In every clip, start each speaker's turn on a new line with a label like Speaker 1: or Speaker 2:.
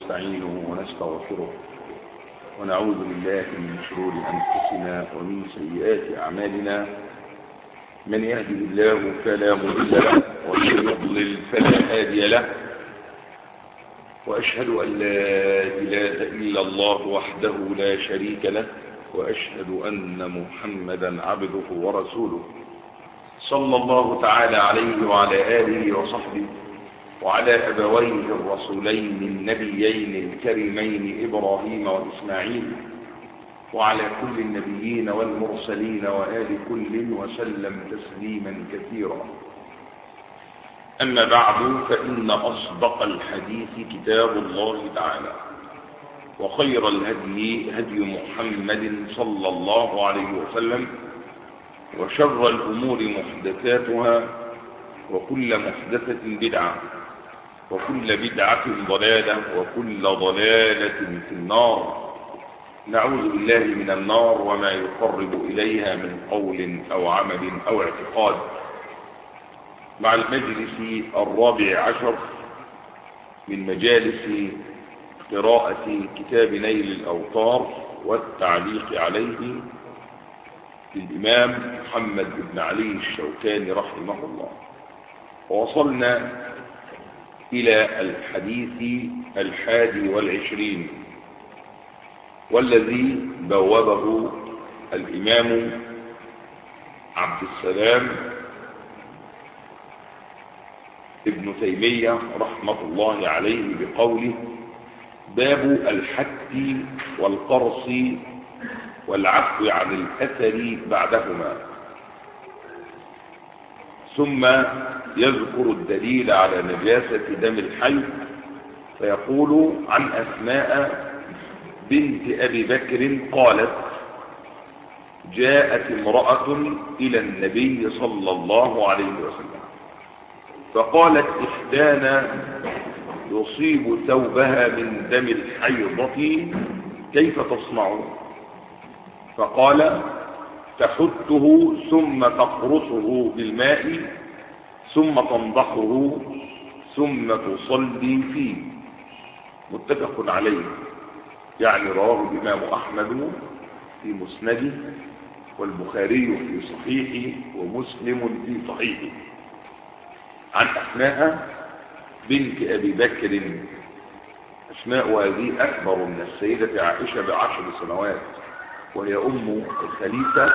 Speaker 1: ونستعينه ونستغفره ونعوذ بالله من شرور أنفسنا ومن سيئات أعمالنا من يهده الله فلا مضل له ومن يضلل فلا هادي له وأشهد أن لا إله إلا الله وحده لا شريك له وأشهد أن محمدا عبده ورسوله صلى الله تعالى عليه وعلى آله وصحبه وعلى أبويه الرسولين النبيين الكريمين إبراهيم وإسماعيل وعلى كل النبيين والمرسلين وآل كل وسلم تسليما كثيرا أما بعد فإن أصدق الحديث كتاب الله تعالى وخير الهدي هدي محمد صلى الله عليه وسلم وشر الأمور محدثاتها وكل محدثة بدعة وكل بدعة ضلالة وكل ضلالة في النار نعوذ بالله من النار وما يقرب إليها من قول أو عمل أو اعتقاد مع المجلس الرابع عشر من مجالس قراءة كتاب نيل الأوطار والتعليق عليه للإمام محمد بن علي الشوكاني رحمه الله ووصلنا إلى الحديث الحادي والعشرين والذي بوبه الإمام عبد السلام ابن تيمية رحمة الله عليه بقوله باب الحد والقرص والعفو عن الأثر بعدهما ثم يذكر الدليل على نجاسة دم الحي فيقول عن أسماء بنت أبي بكر قالت جاءت امرأة إلى النبي صلى الله عليه وسلم فقالت إحدانا يصيب ثوبها من دم الحيضة كيف تصنع فقال تحته ثم تقرصه بالماء ثم تنضحه ثم تصلي فيه متفق عليه يعني رواه الإمام أحمد في مسنده والبخاري في صحيحه ومسلم في صحيحه عن أسماء بنت أبي بكر أسماء هذه أكبر من السيدة عائشة بعشر سنوات وهي أم الخليفة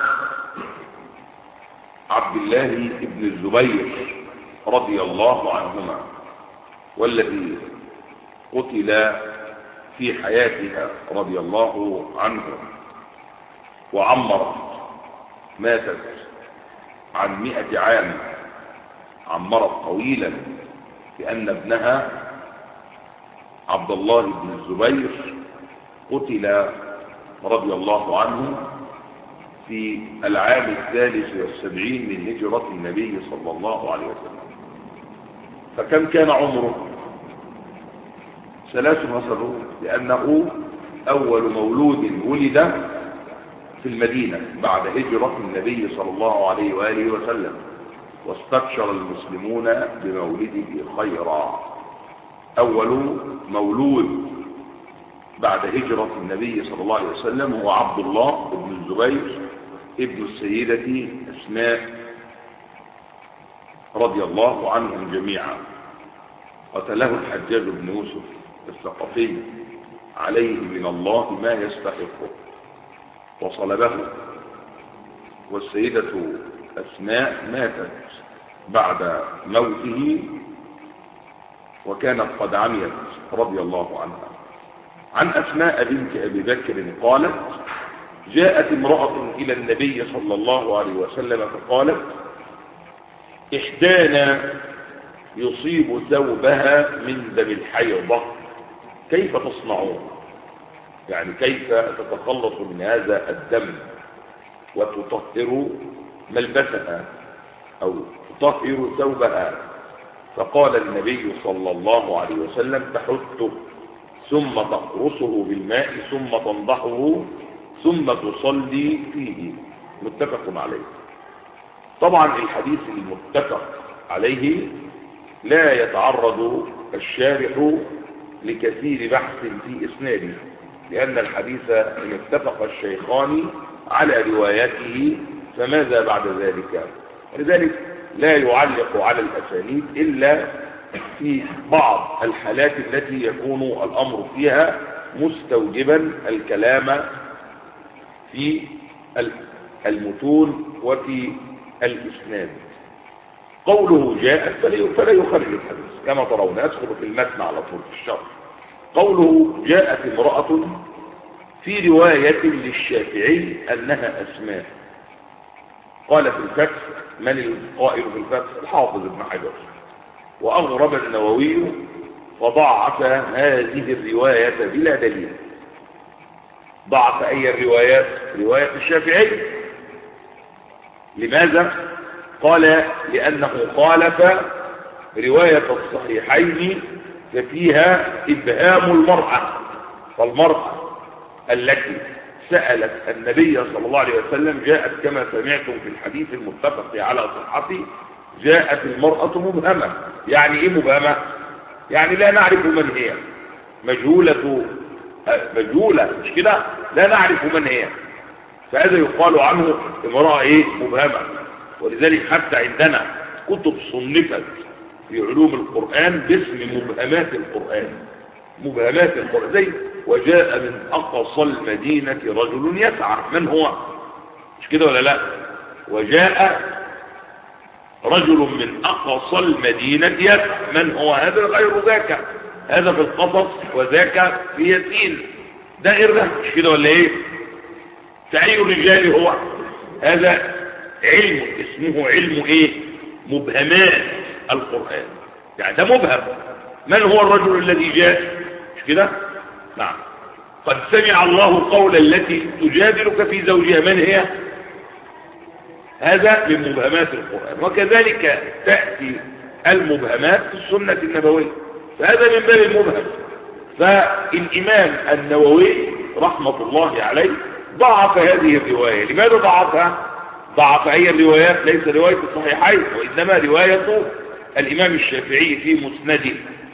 Speaker 1: عبد الله بن الزبير رضي الله عنهما والذي قتل في حياتها رضي الله عنه وعمرت ماتت عن مئة عام عمرت طويلا لأن ابنها عبد الله بن الزبير قتل رضي الله عنه في العام الثالث والسبعين من هجرة النبي صلى الله عليه وسلم فكم كان عمره ثلاث وسبعون لأنه أول مولود ولد في المدينة بعد هجرة النبي صلى الله عليه وآله وسلم واستبشر المسلمون بمولده خيرا أول مولود بعد هجرة النبي صلى الله عليه وسلم هو عبد الله بن الزبير ابن السيدة أسماء رضي الله عنهم جميعا قتله الحجاج بن يوسف الثقفي عليه من الله ما يستحقه وصلبه والسيدة أسماء ماتت بعد موته وكانت قد عميت رضي الله عنها عن أسماء بنت أبي بكر قالت جاءت امرأة إلى النبي صلى الله عليه وسلم فقالت إحدانا يصيب ثوبها من دم الحيضة كيف تصنعون يعني كيف تتخلص من هذا الدم وتطهر ملبسها أو تطهر ثوبها فقال النبي صلى الله عليه وسلم تحته ثم تقرصه بالماء ثم تنضحه ثم تصلي فيه متفق عليه طبعا الحديث المتفق عليه لا يتعرض الشارح لكثير بحث في إسناده لأن الحديث إن اتفق الشيخان على روايته فماذا بعد ذلك لذلك لا يعلق على الأسانيد إلا في بعض الحالات التي يكون الأمر فيها مستوجبا الكلام في المتون وفي الإسناد قوله جاء فلا يخرج الحديث كما ترون يدخل في المتن على طول في الشرح قوله جاءت امرأة في رواية للشافعي أنها أسماء قال في الفتح من القائل في الفتح الحافظ ابن حجر وأغرب النووي وضعف هذه الرواية بلا دليل ضعف أي الروايات رواية الشافعي لماذا قال لأنه خالف رواية الصحيحين ففيها إبهام المرأة فالمرأة التي سألت النبي صلى الله عليه وسلم جاءت كما سمعتم في الحديث المتفق على صحته جاءت المرأة مبهمة يعني ايه مبهمة يعني لا نعرف من هي مجهولة مجهولة مش كده لا نعرف من هي فهذا يقال عنه امرأة ايه مبهمة ولذلك حتى عندنا كتب صنفت في علوم القرآن باسم مبهمات القرآن مبهمات القرآن زي وجاء من أقصى المدينة رجل يسعى من هو مش كده ولا لا وجاء رجل من أقصى المدينة يسعى من هو هذا غير ذاك هذا في القصص وذاك في ياسين ده إرده مش كده ولا ايه فأي الرجال هو هذا علم اسمه علم ايه مبهمات القرآن يعني ده مبهم من هو الرجل الذي جاء مش كده نعم قد سمع الله قول التي تجادلك في زوجها من هي هذا من مبهمات القرآن وكذلك تأتي المبهمات في السنة النبوية فهذا من باب المبهم فالإمام النووي رحمة الله عليه ضعف هذه الرواية لماذا ضعفها ضعف أي الروايات ليس رواية الصحيحين وإنما رواية الإمام الشافعي في مسنده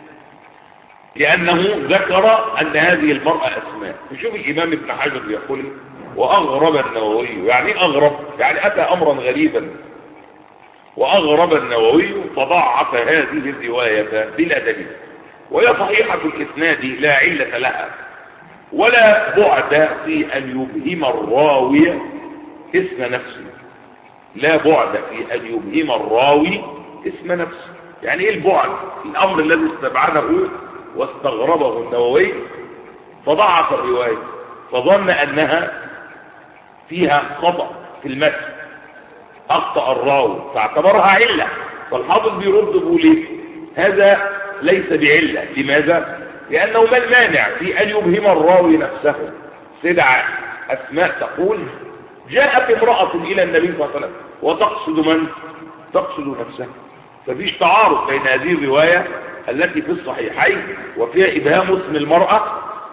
Speaker 1: لأنه ذكر أن هذه المرأة أسماء نشوف الإمام ابن حجر يقول وأغرب النووي يعني أغرب يعني أتى أمرا غريبا وأغرب النووي فضعف هذه الرواية بلا دليل وهي صحيحة الإسناد لا علة لها ولا بعد في أن يبهم الراوي اسم نفسه لا بعد في أن يبهم الراوي اسم نفسه يعني ايه البعد الأمر الذي استبعده واستغربه النووي فضعف الرواية فظن أنها فيها خطأ في المتن أخطأ الراوي فاعتبرها علة فالحافظ بيرد بيقول هذا ليس بعلة لماذا؟ لأنه ما المانع في أن يبهم الراوي نفسه سدع أسماء تقول جاءت امرأة إلى النبي صلى الله عليه وسلم وتقصد من؟ تقصد نفسها ففيش تعارض بين هذه الرواية التي في الصحيحين وفيها إبهام اسم المرأة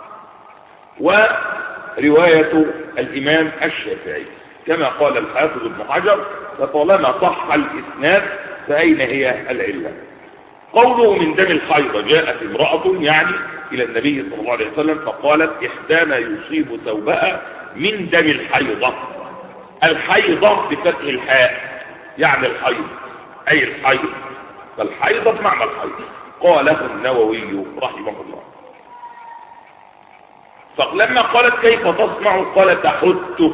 Speaker 1: ورواية الإمام الشافعي كما قال الحافظ ابن حجر فطالما صح الإسناد فأين هي العلة قوله من دم الحيضة جاءت امرأة يعني إلى النبي صلى الله عليه وسلم فقالت إحدانا يصيب ثوبها من دم الحيضة الحيضة بفتح الحاء يعني الحيض أي الحيض فالحيضة بمعنى الحيض قاله النووي رحمه الله فلما قالت كيف تصنع قال تحت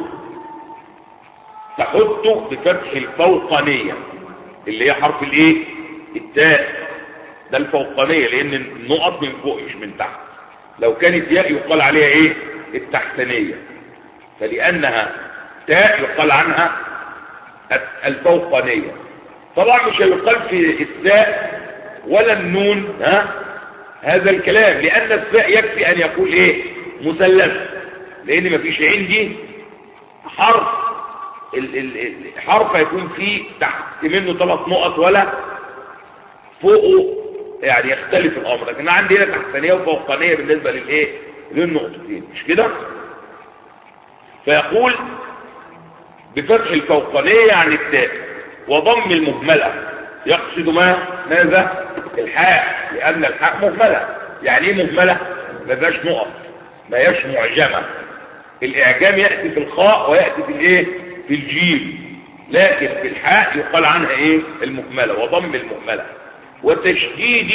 Speaker 1: تحت بفتح الفوقانية اللي هي حرف الايه التاء ده الفوقانية لان النقط من فوق مش من تحت لو كانت ياء يقال عليها ايه التحتانية فلانها تاء يقال عنها الفوقانية طبعا مش هيقال في التاء ولا النون ها هذا الكلام لان الفاء يكفي ان يقول ايه مثلث لان مفيش عندي حرف الحرف هيكون فيه تحت منه ثلاث نقط ولا فوقه يعني يختلف الامر لكن عندي هنا تحتانيه وفوقانيه بالنسبه للايه للنقطتين مش كده فيقول بفتح الفوقانيه يعني التاء وضم المهمله يقصد ما ماذا الحاء لان الحاء مهمله يعني ايه مهملة ما بقاش نقط ما هياش معجمة الاعجام يأتي في الخاء ويأتي في الايه في الجيم لكن في الحاء يقال عنها ايه المهملة وضم المهملة وتشديد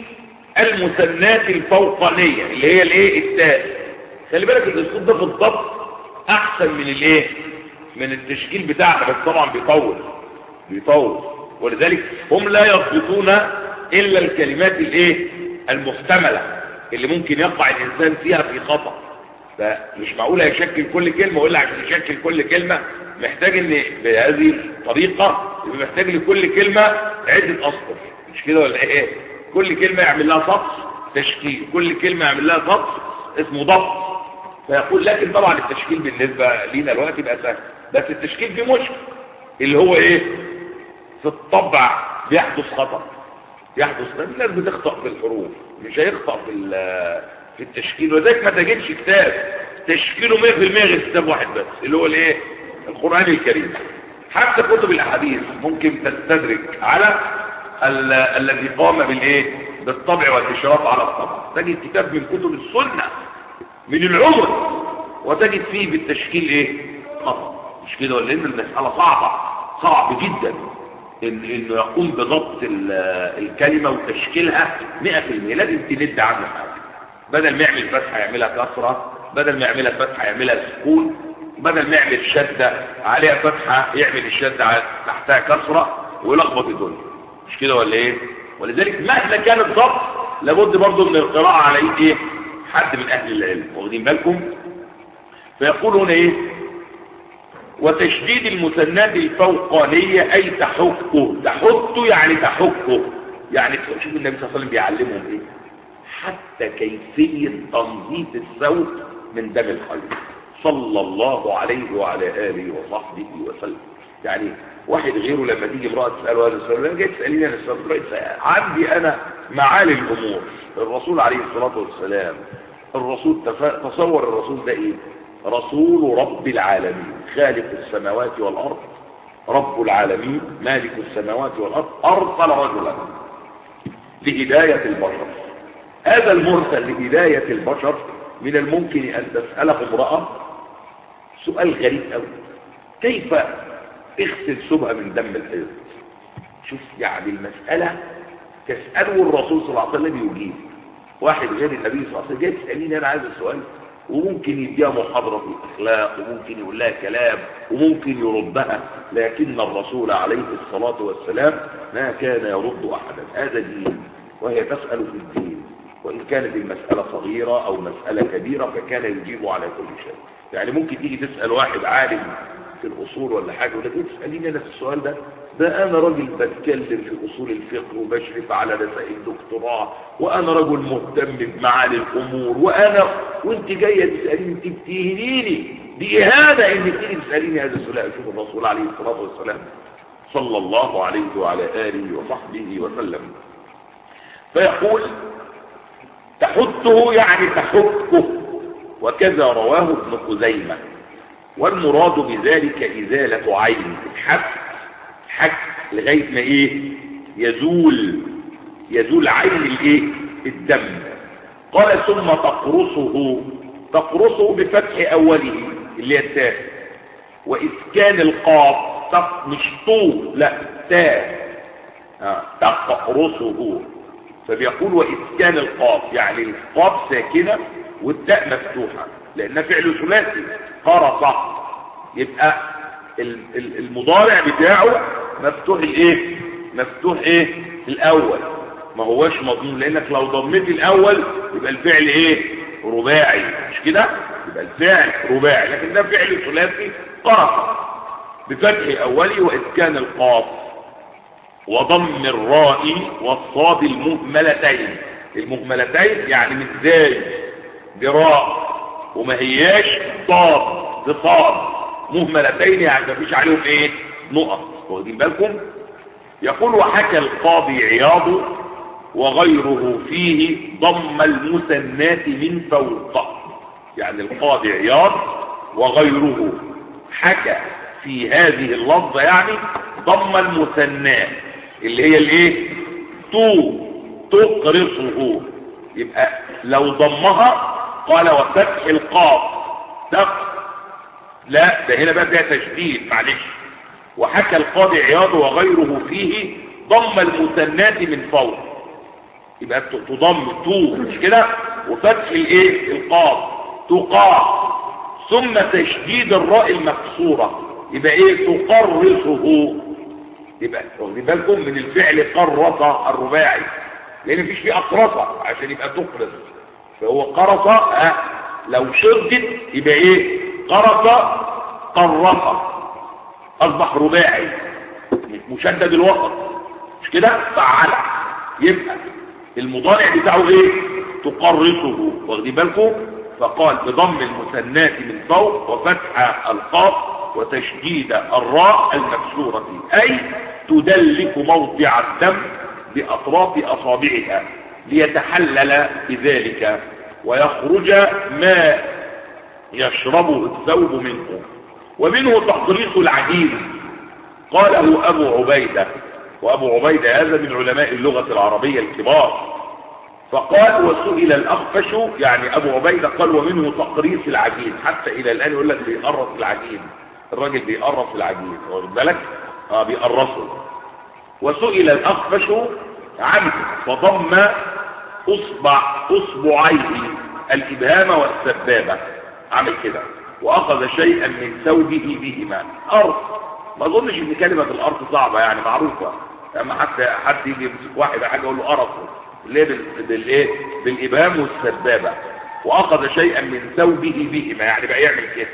Speaker 1: المثنات الفوقانية اللي هي الايه التاء خلي بالك الاسلوب ده في الضبط احسن من الايه من التشكيل بتاعها بس طبعا بيطول بيطول ولذلك هم لا يضبطون الا الكلمات الايه المحتمله اللي ممكن يقع الانسان فيها في خطا فمش معقول هيشكل كل كلمه ولا عشان يشكل كل كلمه محتاج ان بهذه الطريقه يبقى محتاج لكل كلمه عده اسطر مش كده ولا ايه كل كلمه يعمل لها سطر تشكيل كل كلمه يعمل لها سطر اسمه ضبط فيقول لكن طبعا التشكيل بالنسبه لينا الوقت يبقى سهل بس التشكيل فيه مشكل اللي هو ايه في الطبع بيحدث خطأ يحدث الناس بتخطأ في الحروف مش هيخطأ في في التشكيل وذلك ما تجدش كتاب تشكيله 100% غير كتاب واحد بس اللي هو الايه القرآن الكريم حتى كتب الاحاديث ممكن تستدرك على ال الذي قام بالايه بالطبع والاشراف على الطبع تجد كتاب من كتب السنة من العمر وتجد فيه بالتشكيل ايه خطأ مش كده ولا ان المسألة صعبة صعب جدا إن انه يقوم بضبط الكلمة وتشكيلها 100% لازم تند عنه حاجة بدل ما يعمل فتحة يعملها كسرة بدل ما يعملها فتحة يعملها سكون بدل ما يعمل شدة عليها فتحة يعمل الشدة تحتها كسرة ويلخبط الدنيا مش كده ولا ايه ولذلك مهما كان الضبط لابد برضه من القراءة على ايد ايه حد من اهل العلم واخدين بالكم فيقول هنا ايه وتشديد المثنات الفوقانية أي تحكه تحكه يعني تحكه يعني شوف النبي صلى الله عليه وسلم بيعلمهم إيه حتى كيفية تنظيف الثوب من دم الخير صلى الله عليه وعلى آله وصحبه وسلم يعني واحد غيره لما تيجي امرأة تسأله هذا السؤال لما جاي تسأليني أنا السؤال عندي أنا معالي الأمور الرسول عليه الصلاة والسلام الرسول تصور الرسول ده إيه رسول رب العالمين خالق السماوات والأرض رب العالمين مالك السماوات والأرض أرسل رجلا لهداية البشر هذا المرسل لهداية البشر من الممكن أن تسأله امرأة سؤال غريب أوي كيف اغسل شبهة من دم الحيض شوف يعني المسألة تسأله الرسول صلى الله عليه وسلم يجيب واحد غير النبي صلى الله عليه وسلم جاي تسأليني أنا عايز السؤال وممكن يديها محاضرة في الأخلاق وممكن يقول لها كلام وممكن يردها لكن الرسول عليه الصلاة والسلام ما كان يرد أحدا هذا دين وهي تسأل في الدين وإن كانت المسألة صغيرة أو مسألة كبيرة فكان يجيب على كل شيء يعني ممكن تيجي تسأل واحد عالم في الأصول ولا حاجة ولا تيجي تسأليني أنا في السؤال ده ده أنا راجل بتكلم في أصول الفقه وبشرف على رسائل دكتوراه وأنا رجل مهتم بمعالي الأمور وأنا وأنت جاية تسأليني أنت بتهنيني دي إهانة إنك تيجي تسأليني هذا السؤال شوف الرسول عليه الصلاة والسلام صلى الله عليه وعلى آله وصحبه وسلم فيقول تحته يعني تحكه وكذا رواه ابن خزيمة والمراد بذلك إزالة عين الحك حك لغاية ما إيه يزول يزول عين الإيه الدم قال ثم تقرصه تقرصه بفتح أوله اللي هي التاء وإسكان القاف مش طول لا تاء آه. تقرصه فبيقول وإسكان القاف يعني القاف ساكنة والتاء مفتوحة لأنها فعل ثلاثي قرص يبقى المضارع بتاعه مفتوح الايه مفتوح ايه الاول ما هوش مضمون لانك لو ضميت الاول يبقى الفعل ايه رباعي مش كده يبقى الفعل رباعي لكن ده فعل ثلاثي قرص بفتح اولي واسكان القاف وضم الراء والصاد المهملتين المهملتين يعني مش زي جراء وما هياش صاد بصاد مهملتين يعني مفيش عليهم ايه نقط واخدين بالكم يقول وحكى القاضي عياض وغيره فيه ضم المثنات من فوق يعني القاضي عياض وغيره حكى في هذه اللفظة يعني ضم المثنات اللي هي الايه تو تقرصه يبقى لو ضمها قال وفتح القاف تق لا ده هنا بقى فيها تشديد معلش وحكى القاضي عياض وغيره فيه ضم المثنات من فوق يبقى تضم تو مش كده وفتح الايه القاف تقاع ثم تشديد الراء المكسوره يبقى ايه تقرصه يبقى واخدين بالكم من الفعل قرص الرباعي لان مفيش فيه اقرصه عشان يبقى تقرص فهو قرص ها لو شدد يبقى ايه قرص قرص اصبح رباعي مشدد الوسط مش كده فعل يبقى المضارع بتاعه ايه تقرصه واخدين بالكم فقال بضم المثنات من فوق وفتح القاف وتشديد الراء المكسورة أي تدلك موضع الدم بأطراف أصابعها ليتحلل بذلك ويخرج ما يشربه الثوب منه ومنه تقريص العجين قاله أبو عبيدة وأبو عبيدة هذا من علماء اللغة العربية الكبار فقال وسئل الأخفش يعني أبو عبيدة قال ومنه تقريص العجين حتى إلى الآن يقول لك بيقرص العجين الراجل بيقرص العجين واخد بالك اه بيقرصه وسئل الأخفش عنه فضم أصبع أصبعيه الإبهام والسبابة عمل كده وأخذ شيئا من ثوبه بهما أرض ما أظنش إن كلمة الأرض صعبة يعني معروفة أما حتى حد يجي يمسك واحد حاجة يقول له أرضه ليه بالايه بالابهام والسبابه واخذ شيئا من ثوبه بهما يعني بقى يعمل كده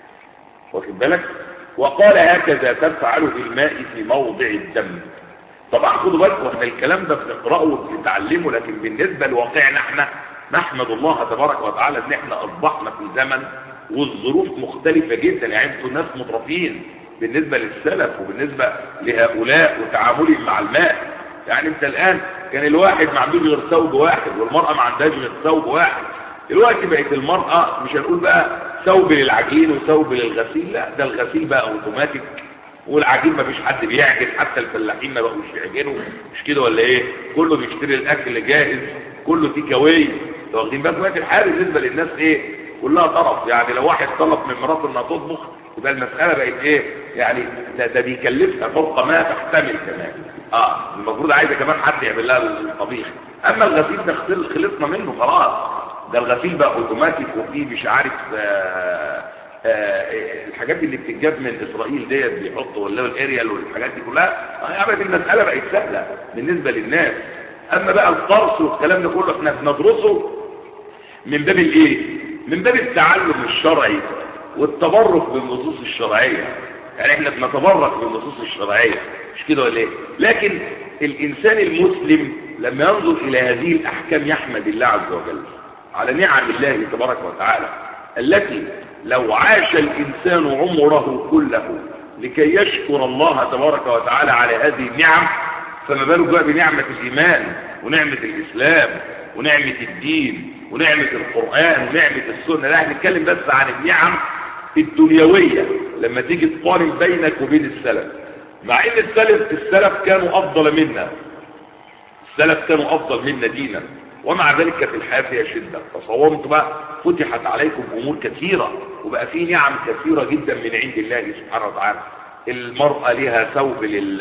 Speaker 1: واخد بالك وقال هكذا تفعل بالماء في موضع الدم طبعا خدوا بالكم احنا الكلام ده بنقراه وبنتعلمه لكن بالنسبه لواقعنا احنا نحمد الله تبارك وتعالى ان احنا اصبحنا في زمن والظروف مختلفه جدا يعني انتوا ناس مترفين بالنسبه للسلف وبالنسبه لهؤلاء وتعاملهم مع الماء يعني انت الان كان الواحد ما عندوش غير ثوب واحد والمرأة ما عندهاش غير ثوب واحد دلوقتي بقت المرأة مش هنقول بقى ثوب للعجين وثوب للغسيل لا ده الغسيل بقى اوتوماتيك والعجين ما فيش حد بيعجن حتى الفلاحين ما بقوش يعجنوا مش كده ولا ايه كله بيشتري الاكل جاهز كله تيك اواي واخدين بالكم دلوقتي الحال بالنسبه للناس ايه كلها طرف يعني لو واحد طلب من مراته انها تطبخ يبقى المساله بقت ايه يعني ده, ده بيكلفها فوق ما تحتمل كمان اه المفروض عايزه كمان حد يعمل لها الطبيخ اما الغسيل ده خلصنا منه خلاص ده الغسيل بقى اوتوماتيك وفيه مش عارف آه آه الحاجات اللي بتتجاب من اسرائيل ديت بيحطوا ولا الاريال والحاجات دي كلها آه يعني المساله بقت سهله بالنسبه للناس اما بقى القرص والكلام ده كله احنا بندرسه من باب الايه من باب التعلم الشرعي والتبرك بالنصوص الشرعيه يعني احنا بنتبرك بالنصوص الشرعيه مش كده ولا ايه لكن الانسان المسلم لما ينظر الى هذه الاحكام يحمد الله عز وجل على نعم الله تبارك وتعالى التي لو عاش الانسان عمره كله لكي يشكر الله تبارك وتعالى على هذه النعم فما بالك بقى بنعمة الإيمان ونعمة الإسلام ونعمة الدين ونعمة القرآن ونعمة السنة لا هنتكلم بس عن النعم الدنيوية لما تيجي تقارن بينك وبين السلف مع ان السلف السلف كانوا افضل منا السلف كانوا افضل منا دينا ومع ذلك كانت الحياه فيها شده تصورت بقى فتحت عليكم امور كثيره وبقى في نعم كثيره جدا من عند الله سبحانه وتعالى المراه لها ثوب لل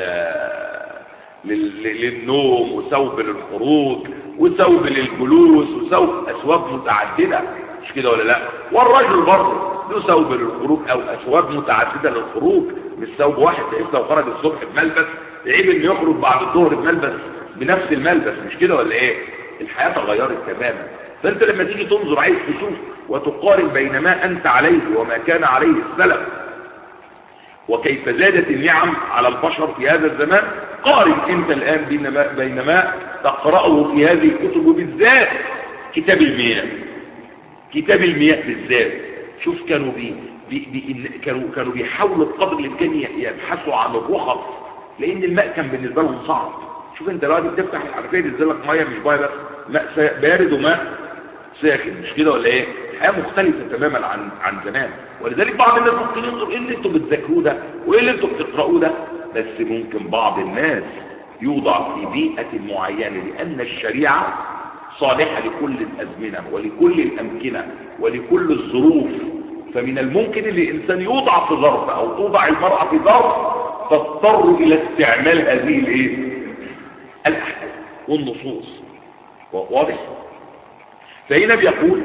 Speaker 1: للنوم وثوب للخروج وثوب للجلوس وثوب اثواب متعدده مش كده ولا لا والرجل برضه له ثوب للخروج او اثواب متعدده للخروج مش ثوب واحد لسه لو خرج الصبح بملبس عيب انه يخرج بعد الظهر بملبس بنفس الملبس مش كده ولا ايه الحياه تغيرت تماما فانت لما تيجي تنظر عايز تشوف وتقارن بين ما انت عليه وما كان عليه السلف وكيف زادت النعم على البشر في هذا الزمان قارن انت الان بين ما, بين ما تقرأه في هذه الكتب بالذات كتاب المياه كتاب المياه بالذات شوف كانوا بي بي بي كانوا كانوا بيحاولوا بقدر الامكان يبحثوا عن الرخص لان الماء كان بالنسبه لهم صعب شوف انت دلوقتي بتفتح الحنفيه تنزل لك ميه مش ميه بس ماء بارد وماء ساخن مش كده ولا ايه الحياه مختلفه تماما عن عن زمان ولذلك بعض الناس ممكن ينظر ايه اللي انتوا بتذاكروه ده وايه اللي انتوا بتقرأوه ده بس ممكن بعض الناس يوضع في بيئة معينة لأن الشريعة صالحة لكل الأزمنة ولكل الأمكنة ولكل الظروف فمن الممكن ان الانسان يوضع في ظرف او توضع المرأة في ظرف تضطر الى استعمال هذه الايه الاحكام والنصوص واضح فهنا بيقول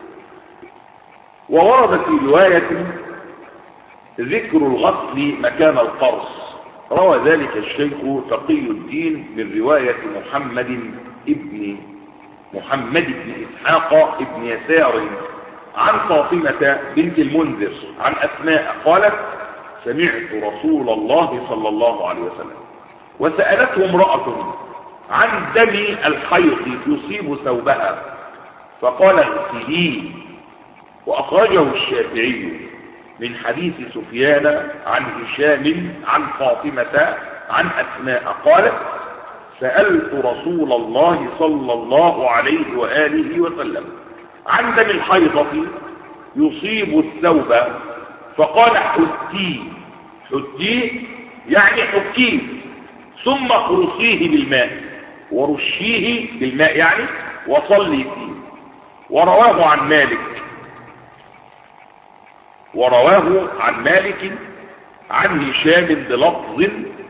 Speaker 1: وورد في رواية ذكر الغسل مكان القرص روى ذلك الشيخ تقي الدين من رواية محمد ابن محمد بن إسحاق ابن يسار عن فاطمة بنت المنذر عن أسماء قالت سمعت رسول الله صلى الله عليه وسلم وسألته امرأة عن دم الحيض يصيب ثوبها فقال اغسليه وأخرجه الشافعي من حديث سفيان عن هشام عن فاطمة عن أسماء قالت سألت رسول الله صلى الله عليه وآله وسلم عن دم الحيضة يصيب الثوب فقال حتيه حتيه يعني حكيه ثم قرصيه بالماء ورشيه بالماء يعني وصلي فيه ورواه عن مالك ورواه عن مالك عن هشام بلفظ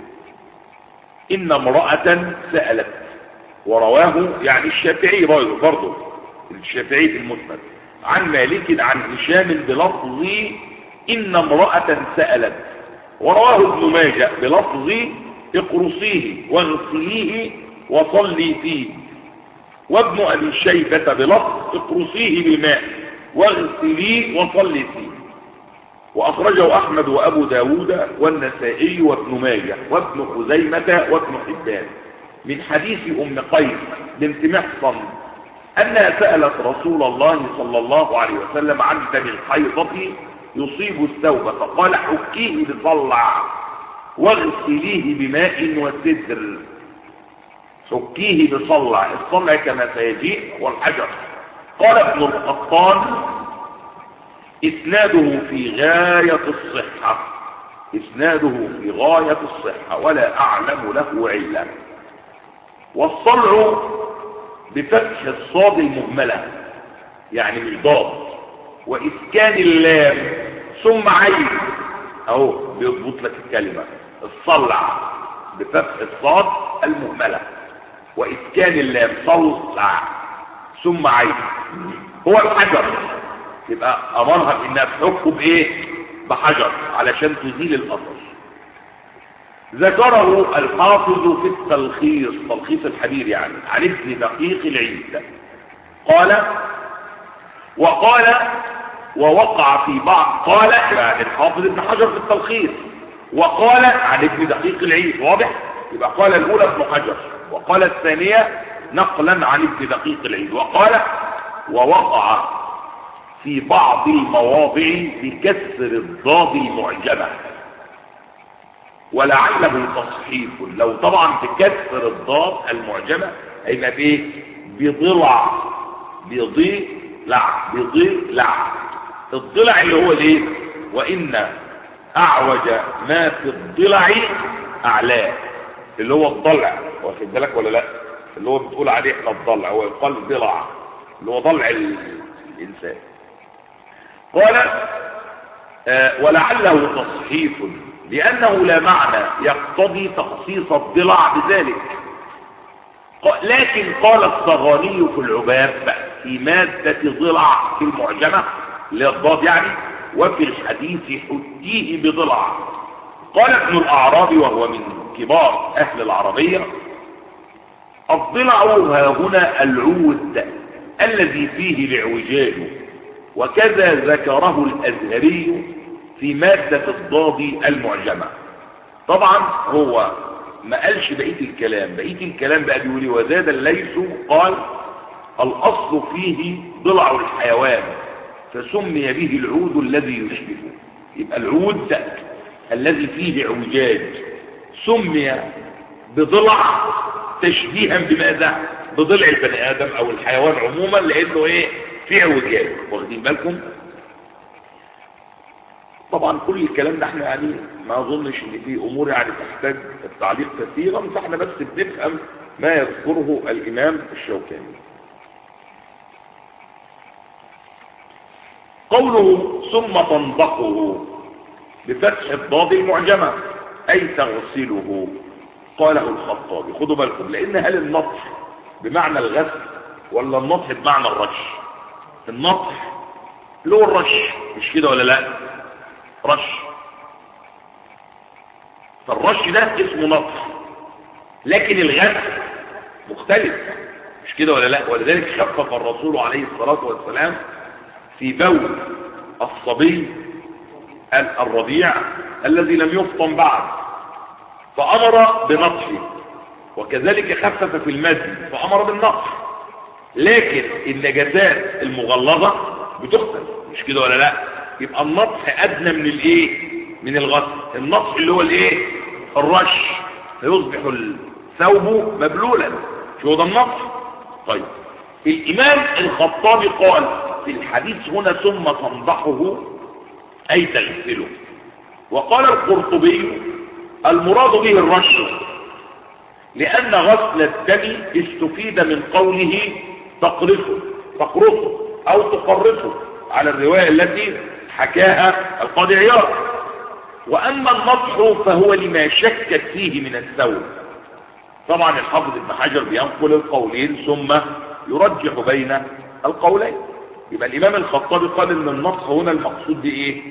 Speaker 1: إن امرأة سألت ورواه يعني الشافعي برضه الشافعي في المسند عن مالك عن هشام بلفظ إن امرأة سألت ورواه ابن ماجه بلفظ اقرصيه واغسليه وصلي فيه وابن أبي شيبة بلفظ اقرصيه بماء واغسليه وصلي فيه وأخرجه أحمد وأبو داود والنسائي وابن ماجه وابن خزيمة وابن حبان من حديث أم قيس بنت محصن أنها سألت رسول الله صلى الله عليه وسلم عن دم الحيضة يصيب الثوب فقال حكيه بصلع واغسليه بماء وسدر حكيه بصلع الصلع كما سيجيء والحجر قال ابن القطان إسناده في غاية الصحة إسناده في غاية الصحة ولا أعلم له علة والصلع بفتح الصاد المهملة يعني مش ضاد وإسكان اللام ثم عين أهو بيضبط لك الكلمة الصلع بفتح الصاد المهملة وإسكان اللام صلع ثم عين هو الحجر يبقى أمرها بإنها تحكه بإيه بحجر علشان تزيل الأثر ذكره الحافظ في التلخيص تلخيص الحبير يعني عن ابن دقيق العيد قال وقال ووقع في بعض قال يعني الحافظ ابن حجر في التلخيص وقال عن ابن دقيق العيد واضح يبقى قال الاولى ابن حجر وقال الثانية نقلا عن ابن دقيق العيد وقال ووقع في بعض المواضع بكسر الضاد المعجمه ولعله تصحيف لو طبعا بكسر الضاد المعجمة هيبقى بايه بضلع بضلع بضلع الضلع اللي هو الايه وان اعوج ما في الضلع اعلاه اللي هو الضلع واخد بالك ولا لا اللي هو بتقول عليه احنا الضلع هو يقال ضلع اللي هو ضلع الانسان قال آه ولعله تصحيف لأنه لا معنى يقتضي تخصيص الضلع بذلك لكن قال الصغاني في العباب في مادة ضلع في المعجمة للضاد يعني وفي الحديث حديه بضلع قال ابن الأعرابي وهو من كبار أهل العربية الضلع ها هنا العود الذي فيه الاعوجاج وكذا ذكره الأزهري في مادة الضاد المعجمة طبعا هو ما قالش بقية الكلام بقية الكلام بقى بيقول وزاد الليث قال الأصل فيه ضلع الحيوان فسمي به العود الذي يشبهه يبقى العود الذي فيه عوجاج سمي بضلع تشبيها بماذا بضلع البني آدم أو الحيوان عموما لأنه إيه فيه عوجاج واخدين بالكم طبعا كل الكلام ده احنا يعني ما اظنش ان في امور يعني تحتاج التعليق كثيرا فاحنا بس بنفهم ما يذكره الامام الشوكاني قوله ثم تنضقه بفتح الضاد المعجمة أي تغسله قاله الخطابي خدوا بالكم لأن هل النطح بمعنى الغسل ولا النطح بمعنى الرش النطح له الرش مش كده ولا لا رش فالرش ده اسمه نطح لكن الغسل مختلف مش كده ولا لا ولذلك خفف الرسول عليه الصلاة والسلام في بول الصبي الرضيع الذي لم يفطن بعد فأمر بنطحه وكذلك خفف في المد فأمر بالنطح لكن النجاسات المغلظة بتغسل مش كده ولا لا يبقى النطح أدنى من الايه من الغسل النطح اللي هو الايه الرش فيصبح الثوب مبلولا شو ده النطح طيب الإمام الخطابي قال في الحديث هنا ثم تنضحه أي تغسله وقال القرطبي المراد به الرش لأن غسل الدم استفيد من قوله تقرصه تقرصه أو تقرصه على الرواية التي حكاها القاضي عياض وأما النطح فهو لما شكت فيه من الثوب طبعا الحافظ ابن حجر بينقل القولين ثم يرجح بين القولين يبقى الإمام الخطابي قال إن النطح هنا المقصود بإيه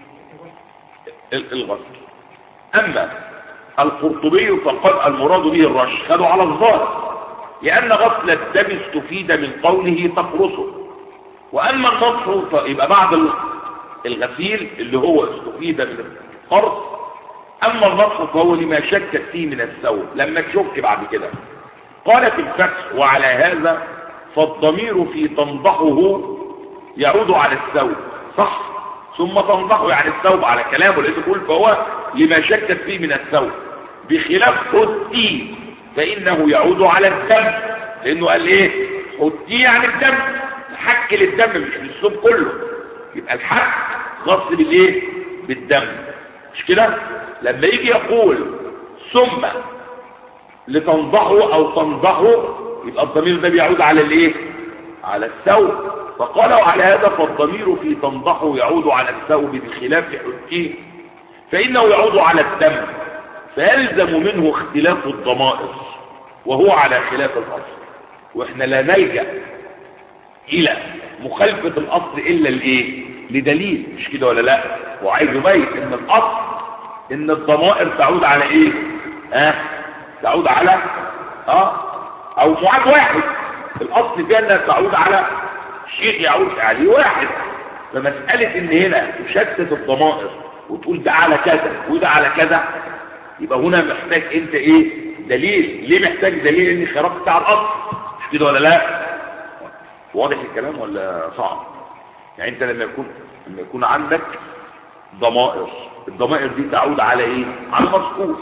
Speaker 1: الغسل أما القرطبي فقال المراد به الرش خدوا على الظاهر لأن غسل الدم استفيد من قوله تقرصه وأما النطح فيبقى بعد الغسيل اللي هو استفيد من القرص أما النطح فهو لما شكت فيه من الثوب لما تشك بعد كده قال في الفتح وعلى هذا فالضمير في تنضحه يعود على الثوب صح ثم تنضحه يعني الثوب على كلامه لأنه يقول فهو لما شكت فيه من الثوب بخلاف حدي فإنه يعود على الدم لأنه قال ايه حدي يعني الدم حك للدم مش للثوب كله يبقى الحك خاص بالايه بالدم مش كده لما يجي يقول ثم لتنضحه او تنضحه يبقى الضمير ده بيعود على الايه على الثوب فقالوا على هذا فالضمير في تنضحه يعود على الثوب بخلاف حديه فإنه يعود على الدم فيلزم منه اختلاف الضمائر وهو على خلاف الأصل واحنا لا نلجأ إلى مخالفة الأصل إلا لإيه لدليل مش كده ولا لا وعايز يبين إن الأصل إن الضمائر تعود على إيه ها أه؟ تعود على اه او معاد واحد الاصل فيها انها تعود على شيء يعود عليه واحد فمسألة ان هنا تشتت الضمائر وتقول ده على كذا وده على كذا يبقى هنا محتاج انت ايه دليل ليه محتاج دليل ان الخراف بتاع الاصل مش كده ولا لا واضح الكلام ولا صعب يعني انت لما يكون لما يكون عندك ضمائر الضمائر دي تعود على ايه على مذكور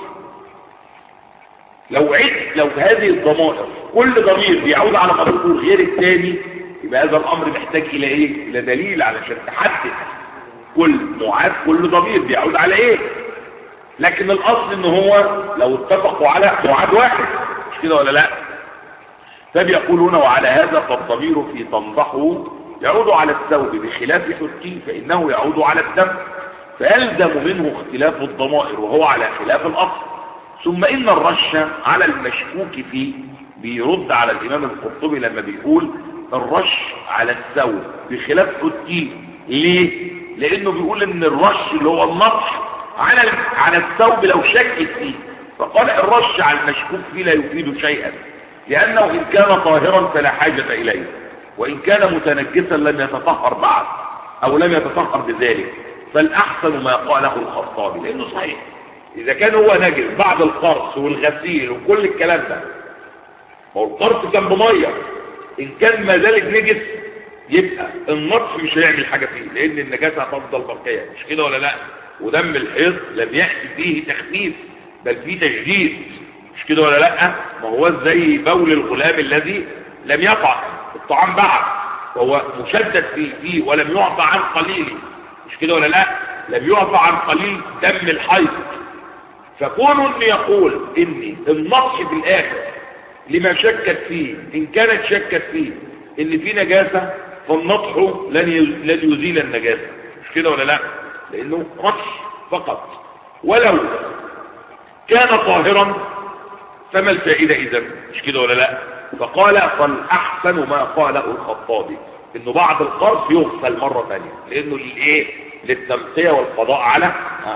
Speaker 1: لو عدت لو هذه الضمائر كل ضمير بيعود على مذكور غير الثاني يبقى هذا الامر محتاج الى ايه الى دليل علشان تحدد كل معاد كل ضمير بيعود على ايه لكن الاصل ان هو لو اتفقوا على معاد واحد مش كده ولا لا فبيقولون وعلى هذا فالضمير في تنضحه يعود على الثوب بخلاف حكي فانه يعود على الدم فيلزم منه اختلاف الضمائر وهو على خلاف الاصل ثم ان الرش على المشكوك فيه بيرد على الامام القرطبي لما بيقول الرش على الثوب بخلاف حكي ليه لانه بيقول ان الرش اللي هو النطح على على الثوب لو شكت فيه فقال الرش على المشكوك فيه لا يفيد شيئا لانه ان كان طاهرا فلا حاجة اليه وان كان متنجسا لم يتطهر بعد او لم يتطهر بذلك فالاحسن ما قاله الخطابي لانه صحيح اذا كان هو نجس بعد القرص والغسيل وكل الكلام ده ما هو القرص كان بميه ان كان ما ذلك نجس يبقى النطف مش هيعمل حاجه فيه لان النجاسه هتفضل باقيه مش كده ولا لا ودم الحيض لم ياتي فيه تخفيف بل فيه تشديد مش كده ولا لا ما هو زي بول الغلام الذي لم يقع الطعام بعد وهو مشدد فيه, فيه ولم يعطى عن قليل مش كده ولا لا لم يعطى عن قليل دم الحيض فكون ان يقول ان النطح في الاخر لما شكت فيه ان كانت شكت فيه ان في نجاسة فالنطح لن لن يزيل النجاسة مش كده ولا لا لأنه رش فقط ولو كان طاهرا فما الفائدة إذا مش كده ولا لا فقال فالأحسن ما قاله الخطابي إنه بعد القرص يغسل مرة ثانية لأنه للإيه للتمقية والقضاء على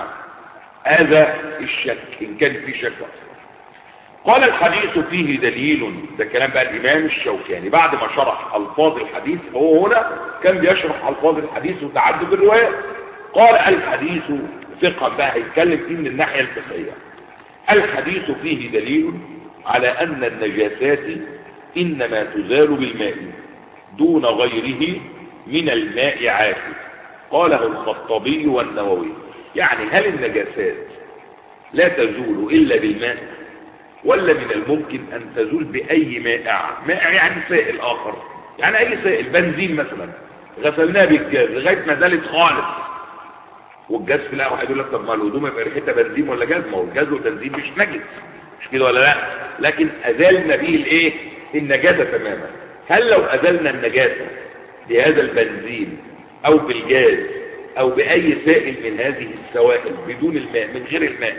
Speaker 1: هذا الشك إن كان في شك قال الحديث فيه دليل ده كلام بقى الإمام الشوكاني بعد ما شرح ألفاظ الحديث هو هنا كان بيشرح ألفاظ الحديث وتعدد الروايات قال الحديث فقه بقى هيتكلم فيه من الناحية الفقهية الحديث فيه دليل على أن النجاسات إنما تزال بالماء دون غيره من الماء عاكف قاله الخطابي والنووي يعني هل النجاسات لا تزول إلا بالماء ولا من الممكن أن تزول بأي مائع مائع يعني سائل آخر يعني أي سائل بنزين مثلا غسلناه بالجاز لغاية ما زالت خالص والجاز في الأول واحد يقول لك طب ما الهدوم يبقى ريحتها بنزين ولا جاز ما هو الجاز والبنزين مش نجس مش كده ولا لا لكن أزالنا به الإيه النجاسة تماما هل لو أزلنا النجاسة بهذا البنزين أو بالجاز أو بأي سائل من هذه السوائل بدون الماء من غير الماء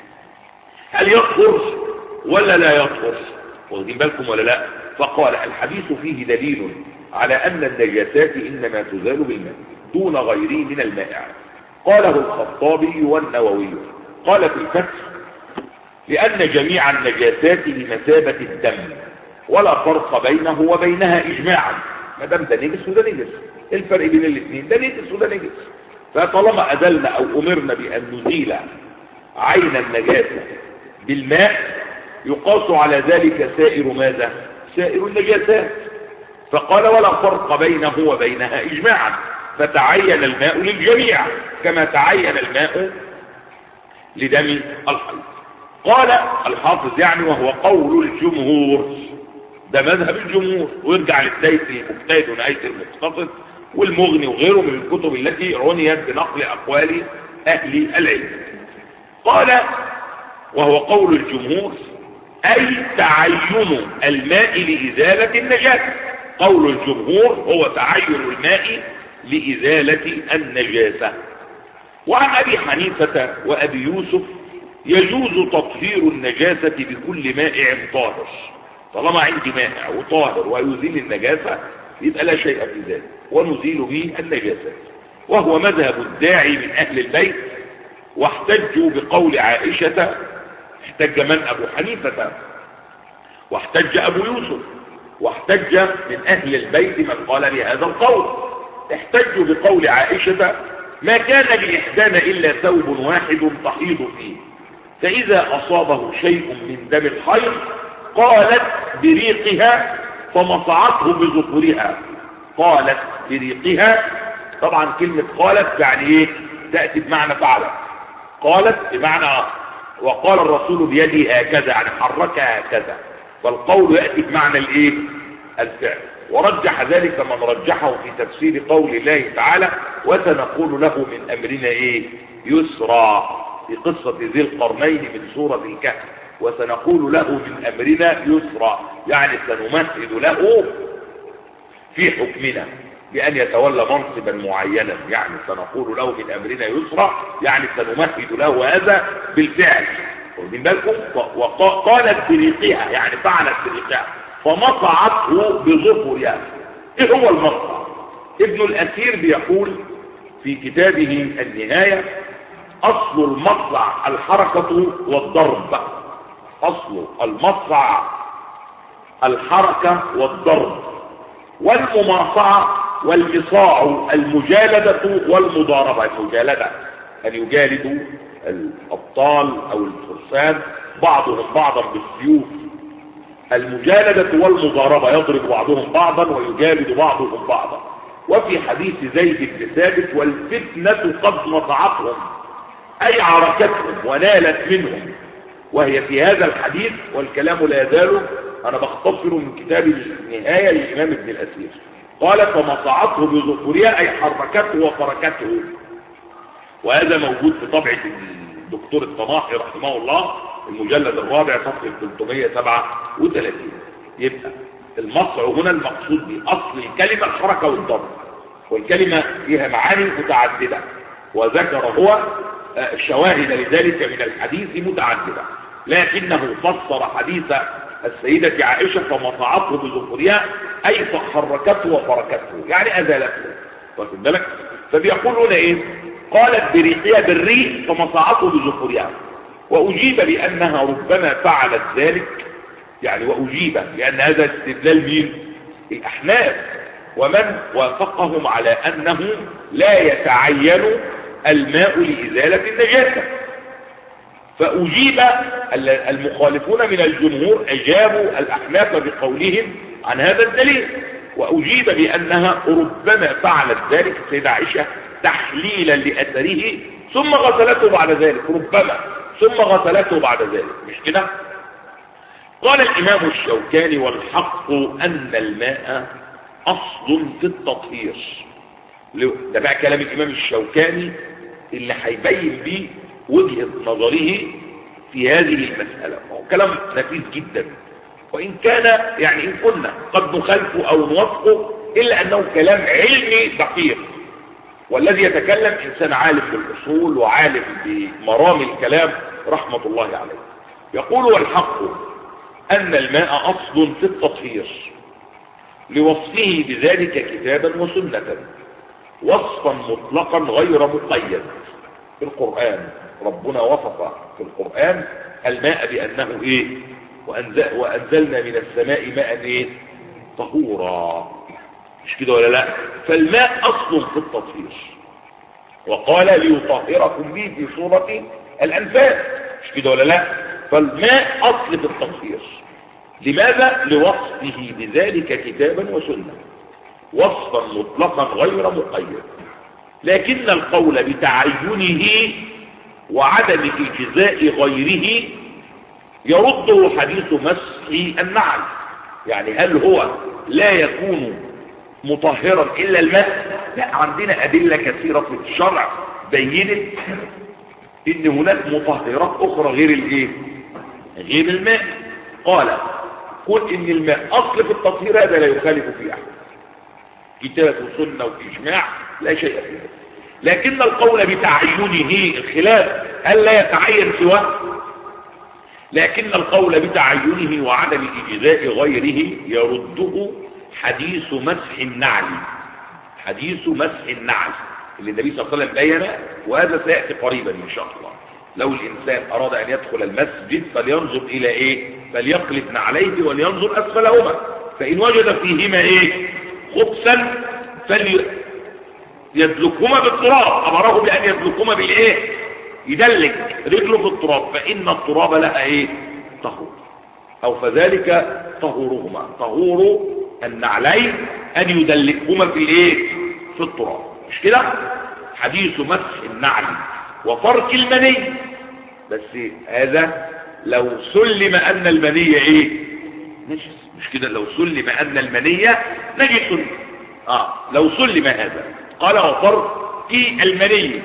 Speaker 1: هل يطهر ولا لا يطهر واخدين بالكم ولا لا فقال الحديث فيه دليل على أن النجاسات إنما تزال بالماء دون غيره من المائع قاله الخطابي والنووي قال في الفتح لأن جميع النجاسات بمثابة الدم ولا فرق بينه وبينها إجماعا ما دام ده نجس وده نجس الفرق بين الاثنين ده نجس وده نجس فطالما أزلنا أو أمرنا بأن نزيل عين النجاسة بالماء يقاس على ذلك سائر ماذا سائر النجاسات فقال ولا فرق بينه وبينها إجماعا فتعين الماء للجميع كما تعين الماء لدم الحيض قال الحافظ يعني وهو قول الجمهور ده مذهب الجمهور ويرجع للزيت المجتهد ونهاية المقتصد والمغني وغيره من الكتب التي عنيت بنقل أقوال أهل العلم قال وهو قول الجمهور أي تعين الماء لإزالة النجاسة قول الجمهور هو تعين الماء لإزالة النجاسة وعن أبي حنيفة وأبي يوسف يجوز تطهير النجاسة بكل مائع طاهر طالما عندي مائع وطاهر ويزيل النجاسة يبقى لا شيء في ذلك ونزيل به النجاسات وهو مذهب الداعي من أهل البيت واحتجوا بقول عائشة احتج من أبو حنيفة واحتج أبو يوسف واحتج من أهل البيت من قال بهذا القول احتجوا بقول عائشة ما كان لإحدانا إلا ثوب واحد تحيض فيه فإذا أصابه شيء من دم الحيض قالت بريقها فمصعته بذكورها قالت بريقها طبعا كلمة قالت يعني ايه تأتي بمعنى فعلت قالت بمعنى وقال الرسول بيدي هكذا يعني حركها هكذا فالقول يأتي بمعنى الايه الفعل ورجح ذلك من رجحه في تفسير قول الله تعالى وسنقول له من أمرنا ايه يسرى في قصة ذي القرنين من سورة الكهف وسنقول له من أمرنا يسرى يعني سنمهد له في حكمنا بأن يتولى منصبا معينا يعني سنقول له من أمرنا يسرى يعني سنمهد له هذا بالفعل واخدين بالكم وقالت بريقها يعني فعلت بريقها فمصعته بظفرها ايه هو المصع ابن الأثير بيقول في كتابه النهاية أصل المصع الحركة والضرب أصل المصع الحركة والضرب والمماصعة والمصاع المجالدة والمضاربة المجالدة أن يجالدوا الأبطال أو الفرسان بعضهم بعضا بالسيوف المجالدة والمضاربة يضرب بعضهم بعضا ويجالد بعضهم بعضا وفي حديث زيد بن ثابت والفتنة قد نطعتهم أي عركتهم ونالت منهم وهي في هذا الحديث والكلام لا يزال أنا بختصر من كتاب النهاية للإمام ابن الأسير قال فمصعته بظفرها أي حركته وفركته وهذا موجود في طبعة الدكتور الطماحي رحمه الله المجلد الرابع صفحة 337 يبقى المصع هنا المقصود به أصل الكلمة الحركة والضم والكلمة فيها معاني متعددة وذكر هو آه، شواهد لذلك من الحديث متعددة لكنه فسر حديث السيدة عائشة فمصعته بظهورها أي فحركته وفركته يعني أزالته واخد بالك فبيقول هنا إيه قالت بريحها بالريح فمصعته بظهورها وأجيب بأنها ربما فعلت ذلك يعني وأجيب لأن هذا استدلال مين الأحناف ومن وافقهم على أنه لا يتعين الماء لإزالة النجاسة فأجيب المخالفون من الجمهور أجابوا الأحناف بقولهم عن هذا الدليل وأجيب بأنها ربما فعلت ذلك السيدة عائشة تحليلا لأثره ثم غسلته بعد ذلك ربما ثم غسلته بعد ذلك مش كده قال الإمام الشوكاني والحق أن الماء أصل في التطهير ده بقى كلام الإمام الشوكاني اللي هيبين بيه وجهة نظره في هذه المسألة هو كلام نفيس جدا وإن كان يعني إن كنا قد نخالفه أو نوافقه إلا أنه كلام علمي دقيق والذي يتكلم إنسان عالم بالأصول وعالم بمرام الكلام رحمة الله عليه يقول والحق أن الماء أصل في التطهير لوصفه بذلك كتابا وسنة وصفا مطلقا غير مقيد في القرآن ربنا وصف في القرآن الماء بأنه إيه وأنزل وأنزلنا من السماء ماء إيه طهورا مش كده ولا لا فالماء أصل في التطهير وقال ليطهركم به في سورة الأنفال مش كده ولا لا فالماء أصل في التطهير لماذا لوصفه بذلك كتابا وسنة وصفا مطلقا غير مقيد لكن القول بتعينه وعدم إجزاء غيره يرده حديث مسح النعل يعني هل هو لا يكون مطهرا إلا الماء لا عندنا أدلة كثيرة في الشرع بينت إن هناك مطهرات أخرى غير الإيه غير الماء قال قل إن الماء أصل في التطهير هذا لا يخالف فيه أحد كتاب وسنة وإجماع لا شيء فيه لكن القول بتعينه الخلاف هل لا يتعين سواه لكن القول بتعينه وعدم إجزاء غيره يرده حديث مسح النعل حديث مسح النعل اللي النبي صلى الله عليه وسلم بينه وهذا سيأتي قريبا إن شاء الله لو الإنسان أراد أن يدخل المسجد فلينظر إلى إيه فليقلب نعليه ولينظر أسفلهما فإن وجد فيهما إيه خبثا فليدلكهما بالتراب أمره بأن يدلكهما بالإيه يدلك رجله في التراب فإن التراب لها إيه طهور أو فذلك طهورهما طهور النعلين أن يدلكهما في الإيه في التراب مش كده حديث مسح النعل وفرك المني بس هذا لو سلم أن المني إيه نجس مش كده لو سلم أن المني نجس آه لو سلم هذا قال وفرك المني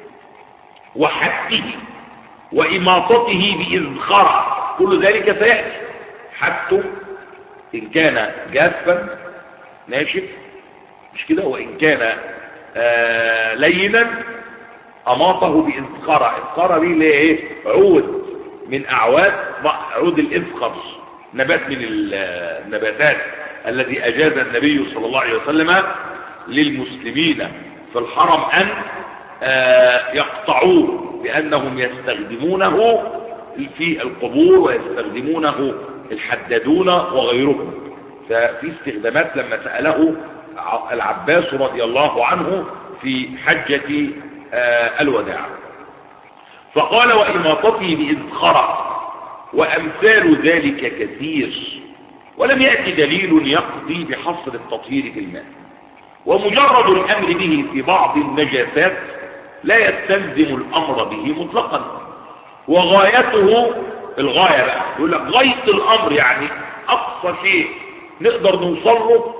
Speaker 1: وحته وإماطته بإذخرة كل ذلك سيأتي حته إن كان جافا ناشف مش كده وإن كان آه لينا أماطه بإذخرة إذخرة دي اللي ايه عود من أعواد عود الإذخر نبات من النباتات الذي أجاز النبي صلى الله عليه وسلم للمسلمين في الحرم أن آه يقطعوه لأنهم يستخدمونه في القبور ويستخدمونه الحدادون وغيرهم ففي استخدامات لما سأله العباس رضي الله عنه في حجة آه الوداع فقال وإماطته بإذخرة وأمثال ذلك كثير ولم يأتي دليل يقضي بحصر التطهير في الماء ومجرد الأمر به في بعض النجاسات لا يستلزم الأمر به مطلقا وغايته الغاية بقى يقول لك غاية الأمر يعني أقصى شيء نقدر نوصل له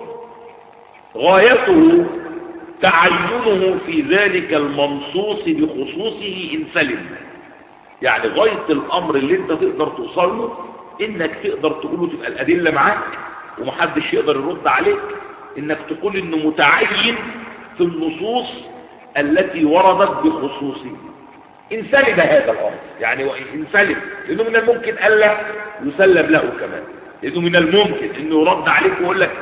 Speaker 1: غايته تعينه في ذلك المنصوص بخصوصه إن سلم يعني غاية الأمر اللي انت تقدر توصل له انك تقدر تقوله تبقى الأدلة معاك ومحدش يقدر يرد عليك انك تقول انه متعين في النصوص التي وردت بخصوصه ان سلم هذا الامر يعني ان سلم لانه من الممكن الا يسلم له كمان لانه من الممكن انه يرد عليك ويقول لك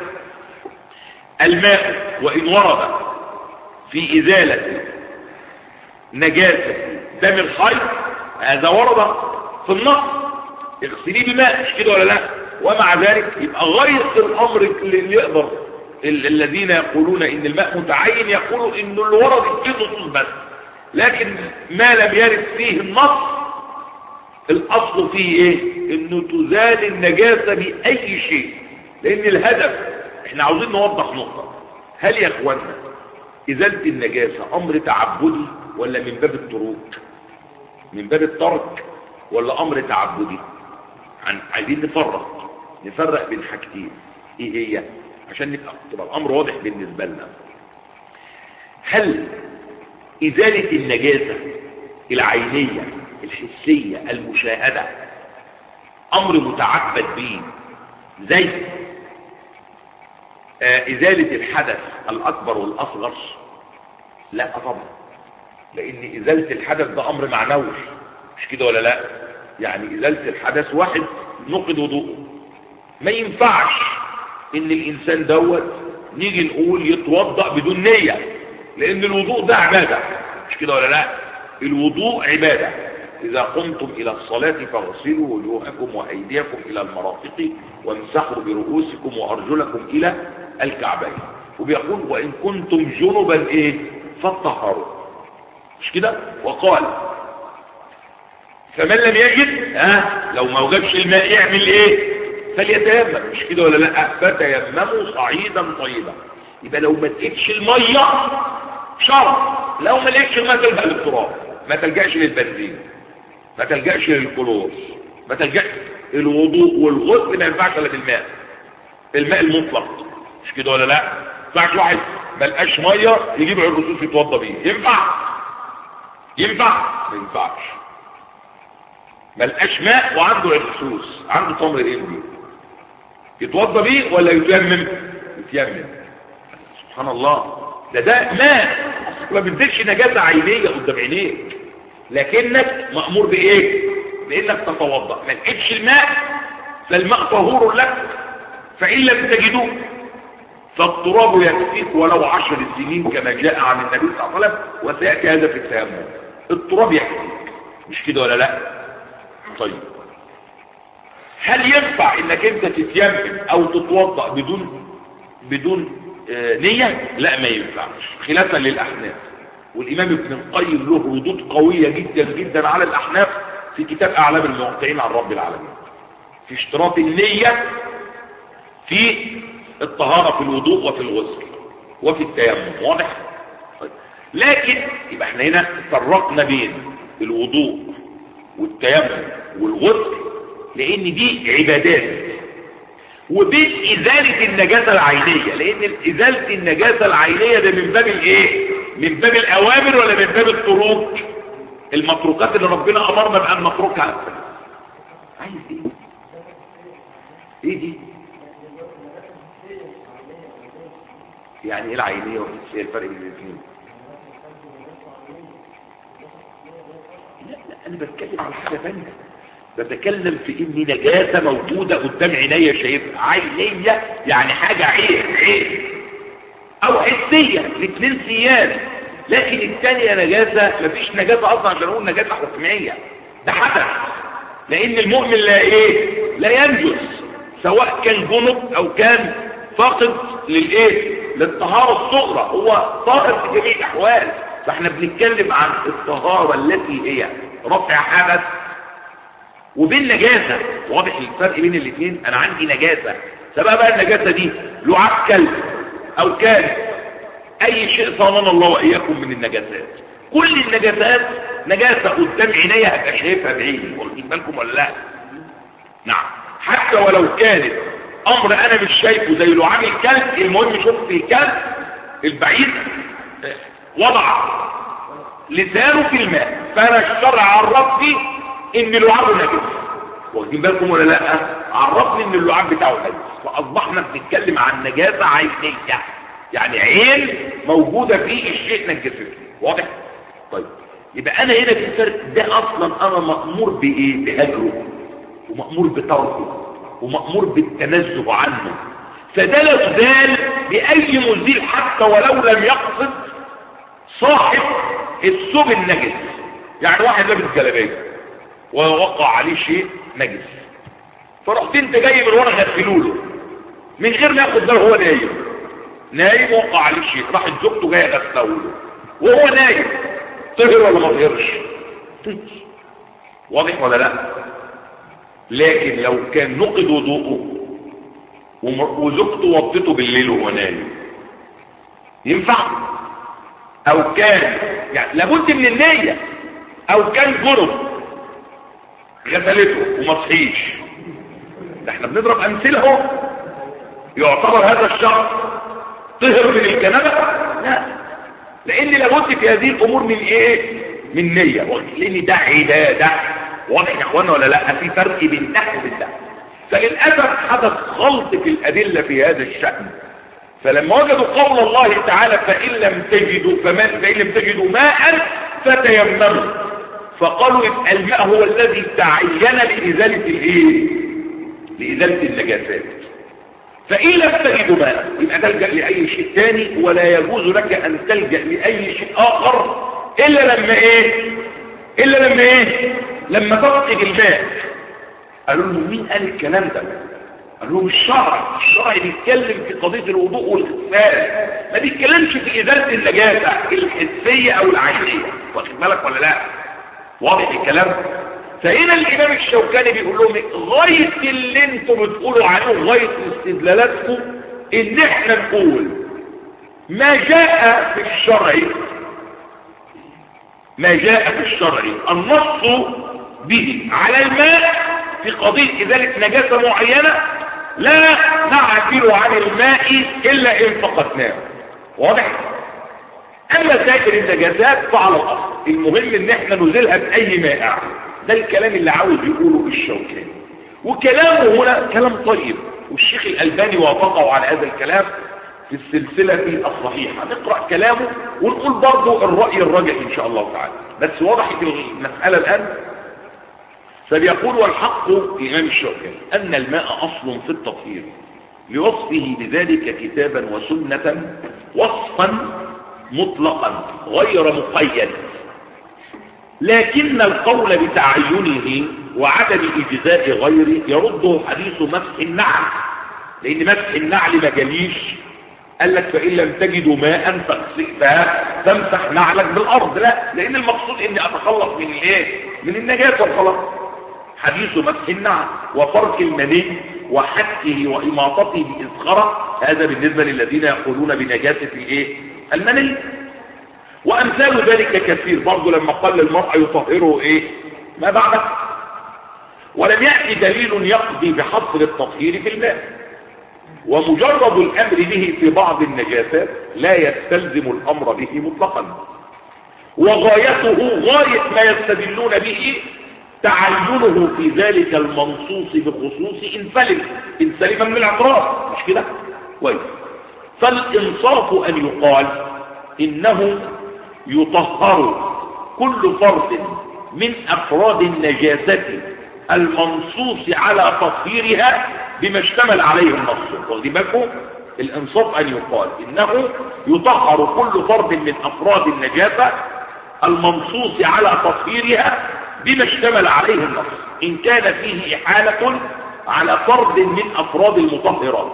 Speaker 1: الماء وان ورد في ازاله نجاسه دم الحي هذا ورد في النص اغسليه بماء مش كده ولا لا ومع ذلك يبقى غير الامر اللي يقدر الذين يقولون ان الماء متعين يقولوا ان اللي ورد فيه نصوص بس لكن ما لم يرد فيه النص الاصل فيه ايه انه تزال النجاسة باي شيء لان الهدف احنا عاوزين نوضح نقطة هل يا اخوانا ازالة النجاسة امر تعبدي ولا من باب التروك من باب الترك ولا امر تعبدي عن عايزين نفرق نفرق بين حاجتين ايه هي عشان نبقى تبقى الامر واضح بالنسبه لنا هل ازاله النجاسه العينيه الحسيه المشاهده امر متعبد به زي آه ازاله الحدث الاكبر والاصغر لا طبعا لان ازاله الحدث ده امر معنوي مش كده ولا لا يعني ازاله الحدث واحد نقض وضوءه ما ينفعش ان الانسان دوت نيجي نقول يتوضا بدون نيه لان الوضوء ده عباده مش كده ولا لا الوضوء عباده اذا قمتم الى الصلاه فاغسلوا وجوهكم وايديكم الى المرافق وامسحوا برؤوسكم وارجلكم الى الكعبين وبيقول وان كنتم جنبا ايه فاطهروا مش كده وقال فمن لم يجد ها لو ما وجدش الماء يعمل ايه فليتيمم مش كده ولا لا فتيمموا صعيدا طيبا يبقى لو ما لقيتش الميه شرط لو ما لقيتش الماء تلجا للتراب ما تلجاش للبنزين ما تلجاش للكلور ما تلجاش الوضوء والغسل ما ينفعش الا بالماء الماء المطلق مش كده ولا لا ما ينفعش واحد ما لقاش ميه يجيب الرصوص يتوضى بيه ينفع ينفع ما ينفعش ما لقاش ماء وعنده الرصوص عنده تمر هندي يتوضى بيه ولا يتيمم يتيمم سبحان الله ده ده ماء ما بتديش نجاسة عينية قدام عينيك لكنك مأمور بإيه بإنك تتوضأ ما لقيتش الماء فالماء طهور لك فإن لم تجدوه فالتراب يكفيك ولو عشر سنين كما جاء عن النبي صلى الله عليه وسلم وسيأتي هذا في التيمم التراب يكفيك مش كده ولا لا طيب هل ينفع انك انت تتيمم او تتوضا بدون بدون آه نيه لا ما ينفعش خلافا للاحناف والامام ابن القيم له ردود قويه جدا جدا على الاحناف في كتاب اعلام الموقعين عن رب العالمين في اشتراط النيه في الطهاره في الوضوء وفي الغسل وفي التيمم واضح طيب. لكن يبقى احنا هنا فرقنا بين الوضوء والتيمم والغسل لان دي عبادات وبين ازالة النجاسة العينية لان ازالة النجاسة العينية ده من باب الايه من باب الاوامر ولا من باب التروك المتروكات اللي ربنا امرنا بان نتركها عايز ايه ايه دي يعني ايه العينية والحسية الفرق بين الاثنين لا لا انا بتكلم على حاجة ثانيه بتكلم في ان نجاسة موجودة قدام عينيا شايفها عينية يعني حاجة عين عين او حسية الاثنين سيان لكن الثانية نجاسة مفيش نجاسة اصلا عشان نقول نجاسة حكمية ده حدث لان المؤمن لا ايه لا ينجس سواء كان جنب او كان فاقد للايه للطهارة الصغرى هو طاهر في جميع الاحوال فاحنا بنتكلم عن الطهارة التي هي رفع حدث وبين نجاسة واضح الفرق بين الاثنين انا عندي نجاسة سبب بقى النجاسة دي لعاب كلب او كان اي شيء صاننا الله واياكم من النجاسات كل النجاسات نجاسة قدام عينيا هبقى شايفها بعيني واخدين بالكم ولا لا نعم حتى ولو كانت امر انا مش شايفه زي لعاب الكلب المهم شفت الكلب البعيد وضع لسانه في الماء فانا الشرع عرفني ان لعابه نجس واخدين بالكم ولا لا عرفني ان اللعاب بتاعه نجس فاصبحنا بنتكلم عن نجاسه عينيه يعني عين موجوده في الشيء نجسته واضح طيب يبقى انا هنا في فرق ده اصلا انا مامور بايه بهجره ومامور بتركه ومامور بالتنزه عنه فده لا يزال باي مزيل حتى ولو لم يقصد صاحب الثوب النجس يعني واحد لابس جلابيه ووقع عليه شيء نجس فرحت انت جاي من ورا غسلوله من غير ما ياخد باله هو نايم نايم وقع عليه شيء راحت زوجته جايه غسلوله وهو نايم طهر ولا ما طهرش واضح ولا لا لكن لو كان نقض وضوءه وزوجته وطته بالليل وهو نايم ينفع او كان يعني لابد من النية او كان جرب غسلته وما صحيش ده احنا بنضرب امثله اهو يعتبر هذا الشخص طهر من الجنابه لا لان لابد في هذه الامور من ايه من نيه لان ده عباده واضح يا اخوانا ولا لا في فرق بين ده وبين ده فللاسف حدث خلط في الادله في هذا الشان فلما وجدوا قول الله تعالى فان لم تجدوا فمن فان لم تجدوا ماء فتيمموا فقالوا يبقى الماء هو الذي تعين لازاله الايه لازاله النجاسات فإن لم تجد ماء يبقى تلجأ لأي شيء تاني ولا يجوز لك أن تلجأ لأي شيء آخر إلا لما إيه إلا لما إيه لما تفقد الماء قالوا له مين قال الكلام ده قال لهم الشرع الشرع بيتكلم في قضية الوضوء والغسال ما بيتكلمش في إزالة النجاسة الحسية أو العينية واخد بالك ولا لا واضح الكلام فهنا الإمام الشوكاني بيقول لهم غاية اللي انتم بتقولوا عليه غاية استدلالاتكم ان احنا نقول ما جاء في الشرع ما جاء في الشرع النص به على الماء في قضية إزالة نجاسة معينة لا نعفل عن الماء إلا إن فقدناه واضح؟ أما سائر النجاسات فعلى الأصل المهم إن احنا نزيلها بأي مائع ده الكلام اللي عاوز يقوله الشوكاني وكلامه هنا كلام طيب والشيخ الألباني وافقه على هذا الكلام في السلسلة الصحيحة نقرأ كلامه ونقول برضه الرأي الراجح إن شاء الله تعالى بس وضحت المسألة الآن فبيقول والحق إمام الشوكاني أن الماء أصل في التطهير لوصفه بذلك كتابا وسنة وصفا مطلقا غير مقيد لكن القول بتعينه وعدم إجزاء غيره يرده حديث مسح النعل لأن مسح النعل ما جاليش قال لك فإن لم تجدوا ماء فامسح نعلك بالأرض لا لأن المقصود إني أتخلص من الايه من النجاسة وخلاص حديث مسح النعل وفرك المني وحكه وإماطته بإسخرة هذا بالنسبة للذين يقولون بنجاسة الايه المني وأمثال ذلك كثير برضه لما قال للمرأة يطهره إيه ما بعده ولم يأتي دليل يقضي بحصر التطهير في الماء ومجرد الأمر به في بعض النجاسات لا يستلزم الأمر به مطلقا وغايته غاية ما يستدلون به تعينه في ذلك المنصوص بخصوص إن سلم إن سلم من الاعتراض مش كده كويس فالإنصاف أن يقال إنه يطهر كل فرد من أفراد النجاسة المنصوص على تطهيرها بما اشتمل عليه النص واخدين بالكم الانصاف ان يقال انه يطهر كل فرد من افراد النجاسه المنصوص على تطهيرها بما اشتمل عليه النص ان كان فيه احاله على فرد من افراد المطهرات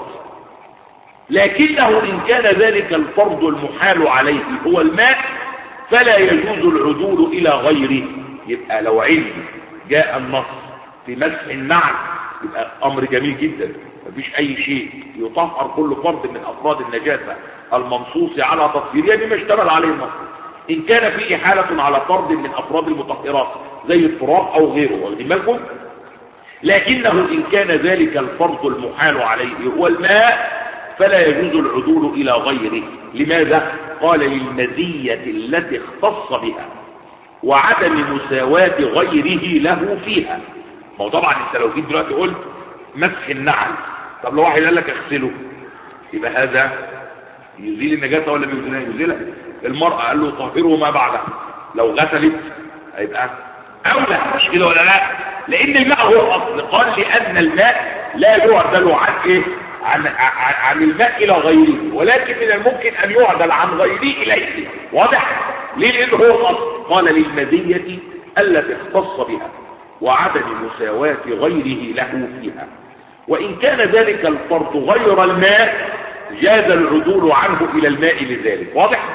Speaker 1: لكنه ان كان ذلك الفرد المحال عليه هو الماء فلا يجوز العدول الى غيره يبقى لو علم جاء النص في مسح النعل يبقى امر جميل جدا مفيش اي شيء يطهر كل فرد من افراد النجاسه المنصوص على تطهيرها بما اشتمل عليه النص ان كان في احاله على فرد من افراد المطهرات زي التراب او غيره واخدين بالكم لكنه ان كان ذلك الفرد المحال عليه هو الماء فلا يجوز العدول الى غيره لماذا قال للمزيه التي اختص بها وعدم مساواه غيره له فيها ما هو طبعا انت لو جيت دلوقتي قلت مسح النعل طب لو واحد قال لك اغسله يبقى هذا يزيل النجاسه ولا ما يزيلها المراه قال له طهره ما بعدها لو غسلت هيبقى اولى مش كده ولا لا لان الماء هو الاصل قال لان الماء لا يعدل عن ايه عن, عن, عن الماء الى غيره ولكن من الممكن ان يعدل عن غيره اليه واضح ليه لانه هو الاصل قال للمزيه التي اختص بها وعدم مساواة غيره له فيها وإن كان ذلك الفرض غير الماء جاز العدول عنه إلى الماء لذلك واضح؟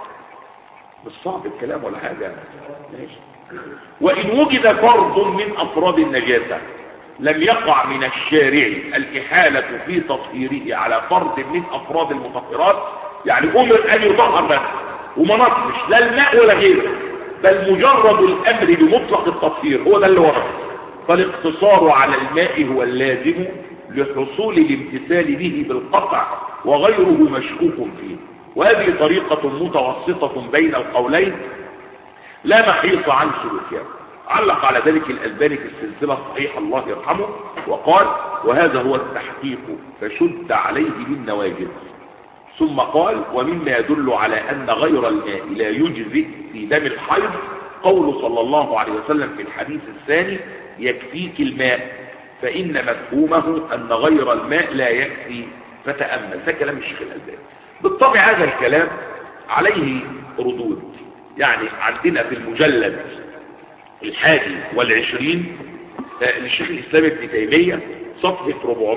Speaker 1: مش صعب الكلام ولا حاجة ماشي وإن وجد فرض من أفراد النجاسة لم يقع من الشارع الإحالة في تطهيره على فرد من أفراد المطهرات يعني أمر أن يطهر بس وما نطفش لا الماء ولا غيره بل مجرد الأمر بمطلق التطهير هو ده اللي ورد فالاقتصار على الماء هو اللازم لحصول الامتثال به بالقطع وغيره مشكوك فيه وهذه طريقة متوسطة بين القولين لا محيط عن سلوكها علق على ذلك الألباني في السلسلة الصحيحة الله يرحمه وقال وهذا هو التحقيق فشد عليه بالنواجذ ثم قال ومما يدل على أن غير الماء لا يجزئ في دم الحيض قول صلى الله عليه وسلم في الحديث الثاني يكفيك الماء فإن مفهومه أن غير الماء لا يكفي فتأمل ده كلام الشيخ الألباني بالطبع هذا الكلام عليه ردود يعني عندنا في المجلد الحادي والعشرين للشيخ الإسلام ابن تيمية صفحة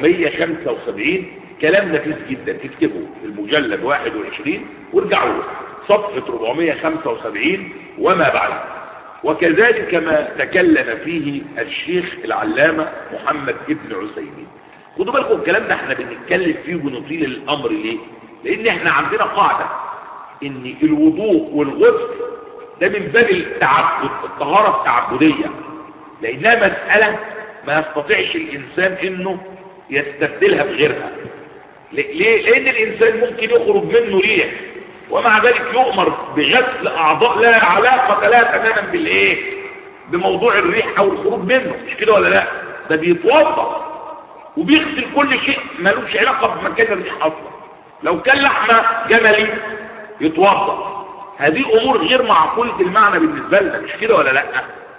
Speaker 1: 475 كلام نفيس جدا تكتبه في المجلد 21 وارجعوا له صفحة 475 وما بعد وكذلك ما تكلم فيه الشيخ العلامة محمد ابن عثيمين خدوا بالكم الكلام ده احنا بنتكلم فيه ونطيل الامر ليه لان احنا عندنا قاعدة ان الوضوء والغسل ده من باب التعبد الطهارة التعبدية لانها مسألة ما يستطيعش الانسان انه يستبدلها بغيرها ليه لان الانسان ممكن يخرج منه ريح ومع ذلك يؤمر بغسل اعضاء لا علاقة لا تماما بالايه بموضوع الريح او الخروج منه مش كده ولا لا ده بيتوضا وبيغسل كل شيء ملوش علاقة بمكان الريح اصلا لو كان لحمة جملي يتوضا هذه امور غير معقولة المعنى بالنسبة لنا مش كده ولا لا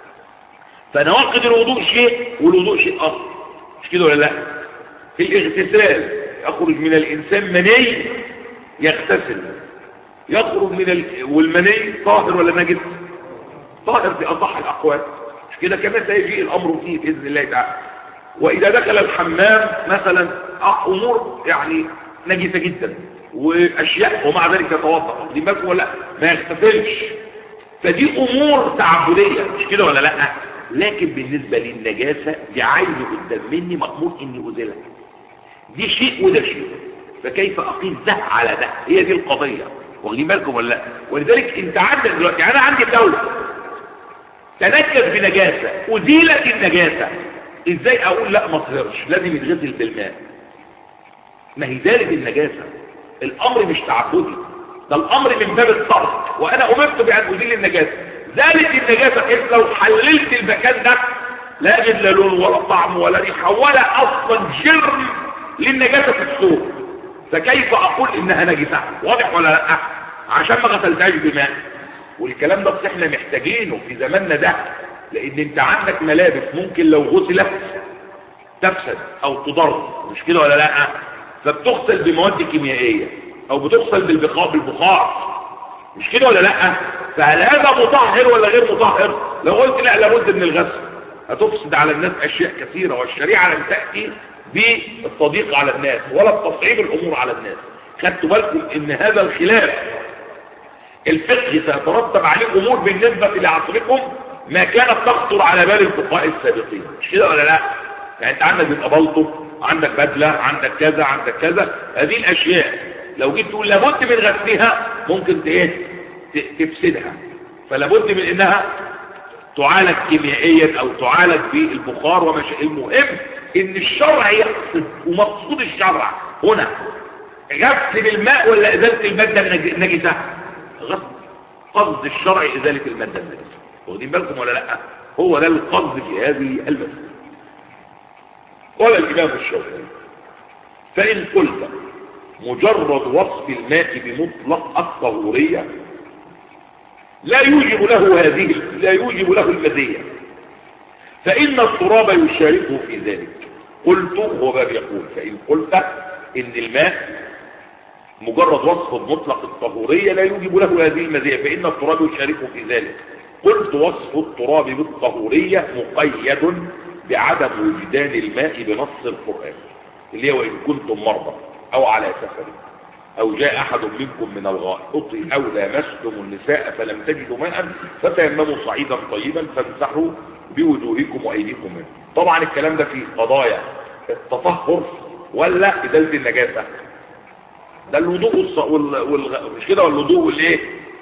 Speaker 1: فنواقض الوضوء شيء والوضوء شيء اخر مش كده ولا لا في الاغتسال يخرج من الانسان مني يغتسل يخرج من ال... والمني طاهر ولا نجس طاهر في اصح الاقوال مش كده كما سيجي الامر فيه باذن الله تعالى واذا دخل الحمام مثلا امور يعني نجسه جدا واشياء ومع ذلك يتوضا دي بالكم ولا ما يغتسلش فدي امور تعبديه مش كده ولا لا لكن بالنسبه للنجاسه دي عايزه قدام مني مامور اني ازيلها دي شيء وده شيء فكيف اقيس ده على ده هي دي القضيه واخدين بالكم ولا لا ولذلك انت عندك دلوقتي انا عندي دوله تنكس بنجاسه ازيلت النجاسه ازاي اقول لا ما تظهرش لازم يتغسل بالماء ما هي ذلك النجاسه الامر مش تعبدي ده الامر من باب الطرد وانا امرت بان ازيل النجاسه زالت النجاسه بحيث لو حللت المكان ده لا يجد لا لون ولا طعم ولا ريحه ولا اصلا جرم للنجاسه في الصوت فكيف اقول انها نجسه واضح ولا لا عشان ما غسلتهاش بماء والكلام ده بس احنا محتاجينه في زماننا ده لان انت عندك ملابس ممكن لو غسلت تفسد او تضر مش كده ولا لا فبتغسل بمواد كيميائيه او بتغسل بالبخار بالبخار مش كده ولا لا فهل هذا مطهر ولا غير مطهر لو قلت لا لابد من الغسل هتفسد على الناس اشياء كثيره والشريعه لم تاتي بالتضييق على الناس ولا بتصعيب الامور على الناس خدتوا بالكم ان هذا الخلاف الفقهي سيترتب عليه امور بالنسبه لعصركم ما كانت تخطر على بال الفقهاء السابقين مش كده ولا لا يعني انت عندك بيبقى بلطو عندك بدله عندك كذا عندك كذا هذه الاشياء لو جيت تقول لابد من غسلها ممكن ايه تفسدها فلابد من انها تعالج كيميائيا او تعالج بالبخار وما شاء المهم ان الشرع يقصد ومقصود الشرع هنا غسل بالماء ولا ازاله الماده النجسه غسل قصد الشرع ازاله الماده النجسه واخدين بالكم ولا لا هو ده القصد في هذه المساله قال الإمام الشافعي فإن قلت مجرد وصف الماء بمطلق الطهورية لا يوجب له هذه لا يوجب له المزية فإن التراب يشاركه في ذلك قلت هو باب يقول فإن قلت إن الماء مجرد وصف مطلق الطهورية لا يوجب له هذه المزية فإن التراب يشاركه في ذلك قلت وصف التراب بالطهورية مقيد بعدم وجدان الماء بنص القرآن اللي هو إن كنتم مرضى أو على سفر أو جاء أحد منكم من الغائط أو لامستم النساء فلم تجدوا ماء فتيمموا صعيدا طيبا فامسحوا بوجوهكم وأيديكم منه طبعا الكلام ده في قضايا التطهر ولا إزالة النجاسة ده الوضوء والص... وال... وال... مش كده والوضوء والايه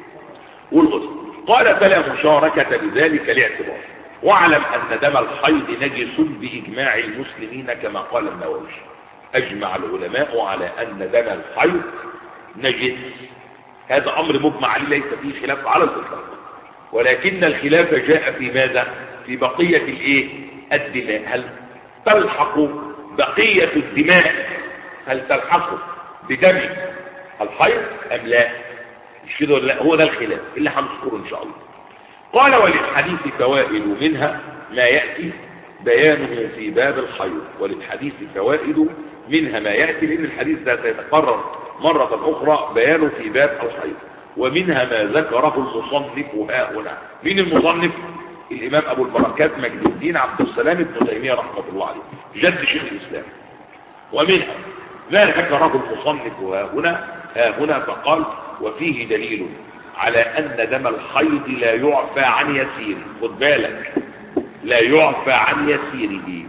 Speaker 1: والغسل قال فلا مشاركة بذلك لاعتبار واعلم أن دم الحيض نجس بإجماع المسلمين كما قال النووي أجمع العلماء على أن دم الحيض نجس هذا أمر مجمع عليه ليس فيه خلاف على الإطلاق ولكن الخلاف جاء في ماذا في بقية الايه الدماء هل تلحق بقية الدماء هل تلحق بدم الحيض أم لا مش كده ولا لا هو ده الخلاف اللي هنذكره إن شاء الله قال وللحديث فوائد منها ما يأتي بيانه في باب الحيض وللحديث فوائد منها ما يأتي لأن الحديث ده سيتكرر مرة أخرى بيانه في باب الحيض ومنها ما ذكره المصنف ها هنا مين المصنف الإمام أبو البركات مجد الدين عبد السلام بن تيمية رحمة الله عليه جد شيخ الإسلام ومنها ما ذكره المصنف ها هنا ها هنا فقال وفيه دليل على أن دم الحيض لا يعفى عن يسير خد بالك لا يعفى عن يسيره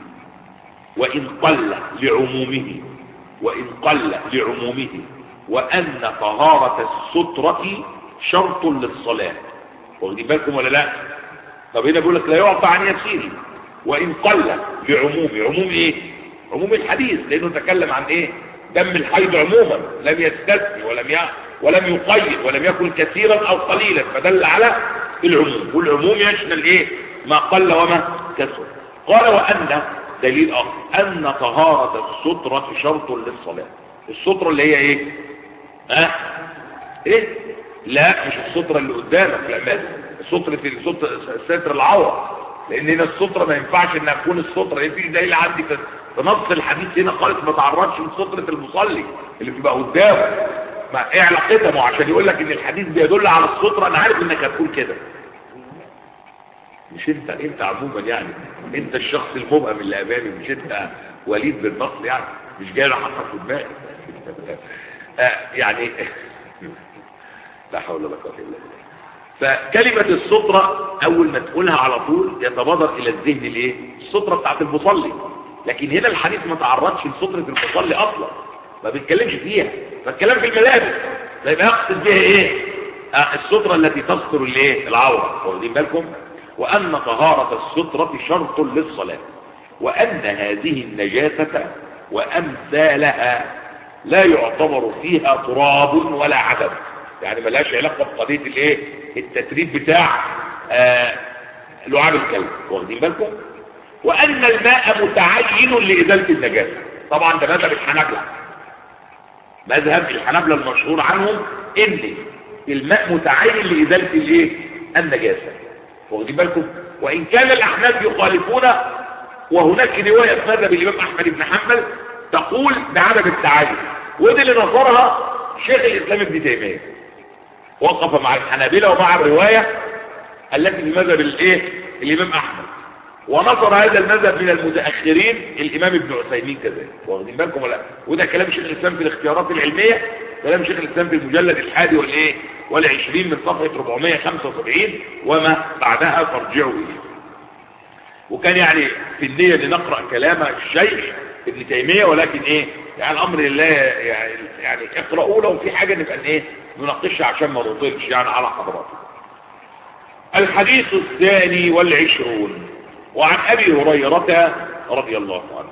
Speaker 1: وإن قل لعمومه وإن قل لعمومه وأن طهارة السترة شرط للصلاة واخدين بالكم ولا لا طب هنا بيقول لك لا يعفى عن يسيره وإن قل لعمومه عموم إيه عموم الحديث لأنه تكلم عن إيه دم الحيض عموما لم يستثني ولم ي... ولم يقيد ولم يكن كثيرا أو قليلا فدل على العموم والعموم يشمل إيه ما قل وما كثر قال وأن دليل آخر أن طهارة السترة شرط للصلاة السترة اللي هي إيه ها أه؟ إيه لا مش السترة اللي قدامك لا ماذا سترة ستر العورة لأن هنا السترة ما ينفعش إنها تكون السترة إيه في دليل عندي في نص الحديث هنا خالص ما تعرضش من سترة المصلي اللي بتبقى قدامه ما ايه علاقتها ما عشان يقول لك ان الحديث بيدل على السترة انا عارف انك هتقول كده مش انت انت عموما يعني انت الشخص المبهم اللي امامي مش انت وليد بالنص يعني مش جاي لحقك في دماغي آه يعني لا حول ولا قوه الا بالله فكلمة السترة أول ما تقولها على طول يتبادر إلى الذهن الإيه؟ السترة بتاعت المصلي لكن هنا الحديث ما تعرضش لسترة المصلي أصلا ما بيتكلمش فيها فالكلام في الملابس فيبقى يقصد بها إيه؟ آه السترة التي تستر الإيه؟ العورة واخدين بالكم؟ وأن طهارة السترة شرط للصلاة وأن هذه النجاسة وأمثالها لا يعتبر فيها تراب ولا عدم يعني ملهاش علاقة بقضية الايه التتريب بتاع آه لعاب الكلب واخدين بالكم وأن الماء متعين لإزالة النجاسة طبعا ده مذهب الحنابلة مذهب الحنابلة المشهور عنهم ان الماء متعين لإزالة الايه النجاسة واخدين بالكم وإن كان الأحناف يخالفون وهناك رواية في مذهب الإمام أحمد بن حنبل تقول بعدم التعين ودي اللي نصرها شيخ الإسلام ابن تيمية وقف مع الحنابلة ومع الرواية التي في مذهب الايه الإمام أحمد ونصر هذا المذهب من المتأخرين الإمام ابن عثيمين كذلك واخدين بالكم ولا وده كلام شيخ الإسلام في الاختيارات العلمية كلام شيخ الإسلام في المجلد الحادي والإيه والعشرين من صفحة 475 وما بعدها ترجعوا إليه وكان يعني في النية لنقرأ كلام الشيخ ابن تيمية ولكن ايه يعني الامر لله يعني, يعني اقرأوا لو في حاجة نبقى ايه نناقشها عشان ما نطيلش يعني على حضراتكم الحديث الثاني والعشرون وعن ابي هريرة رضي الله عنه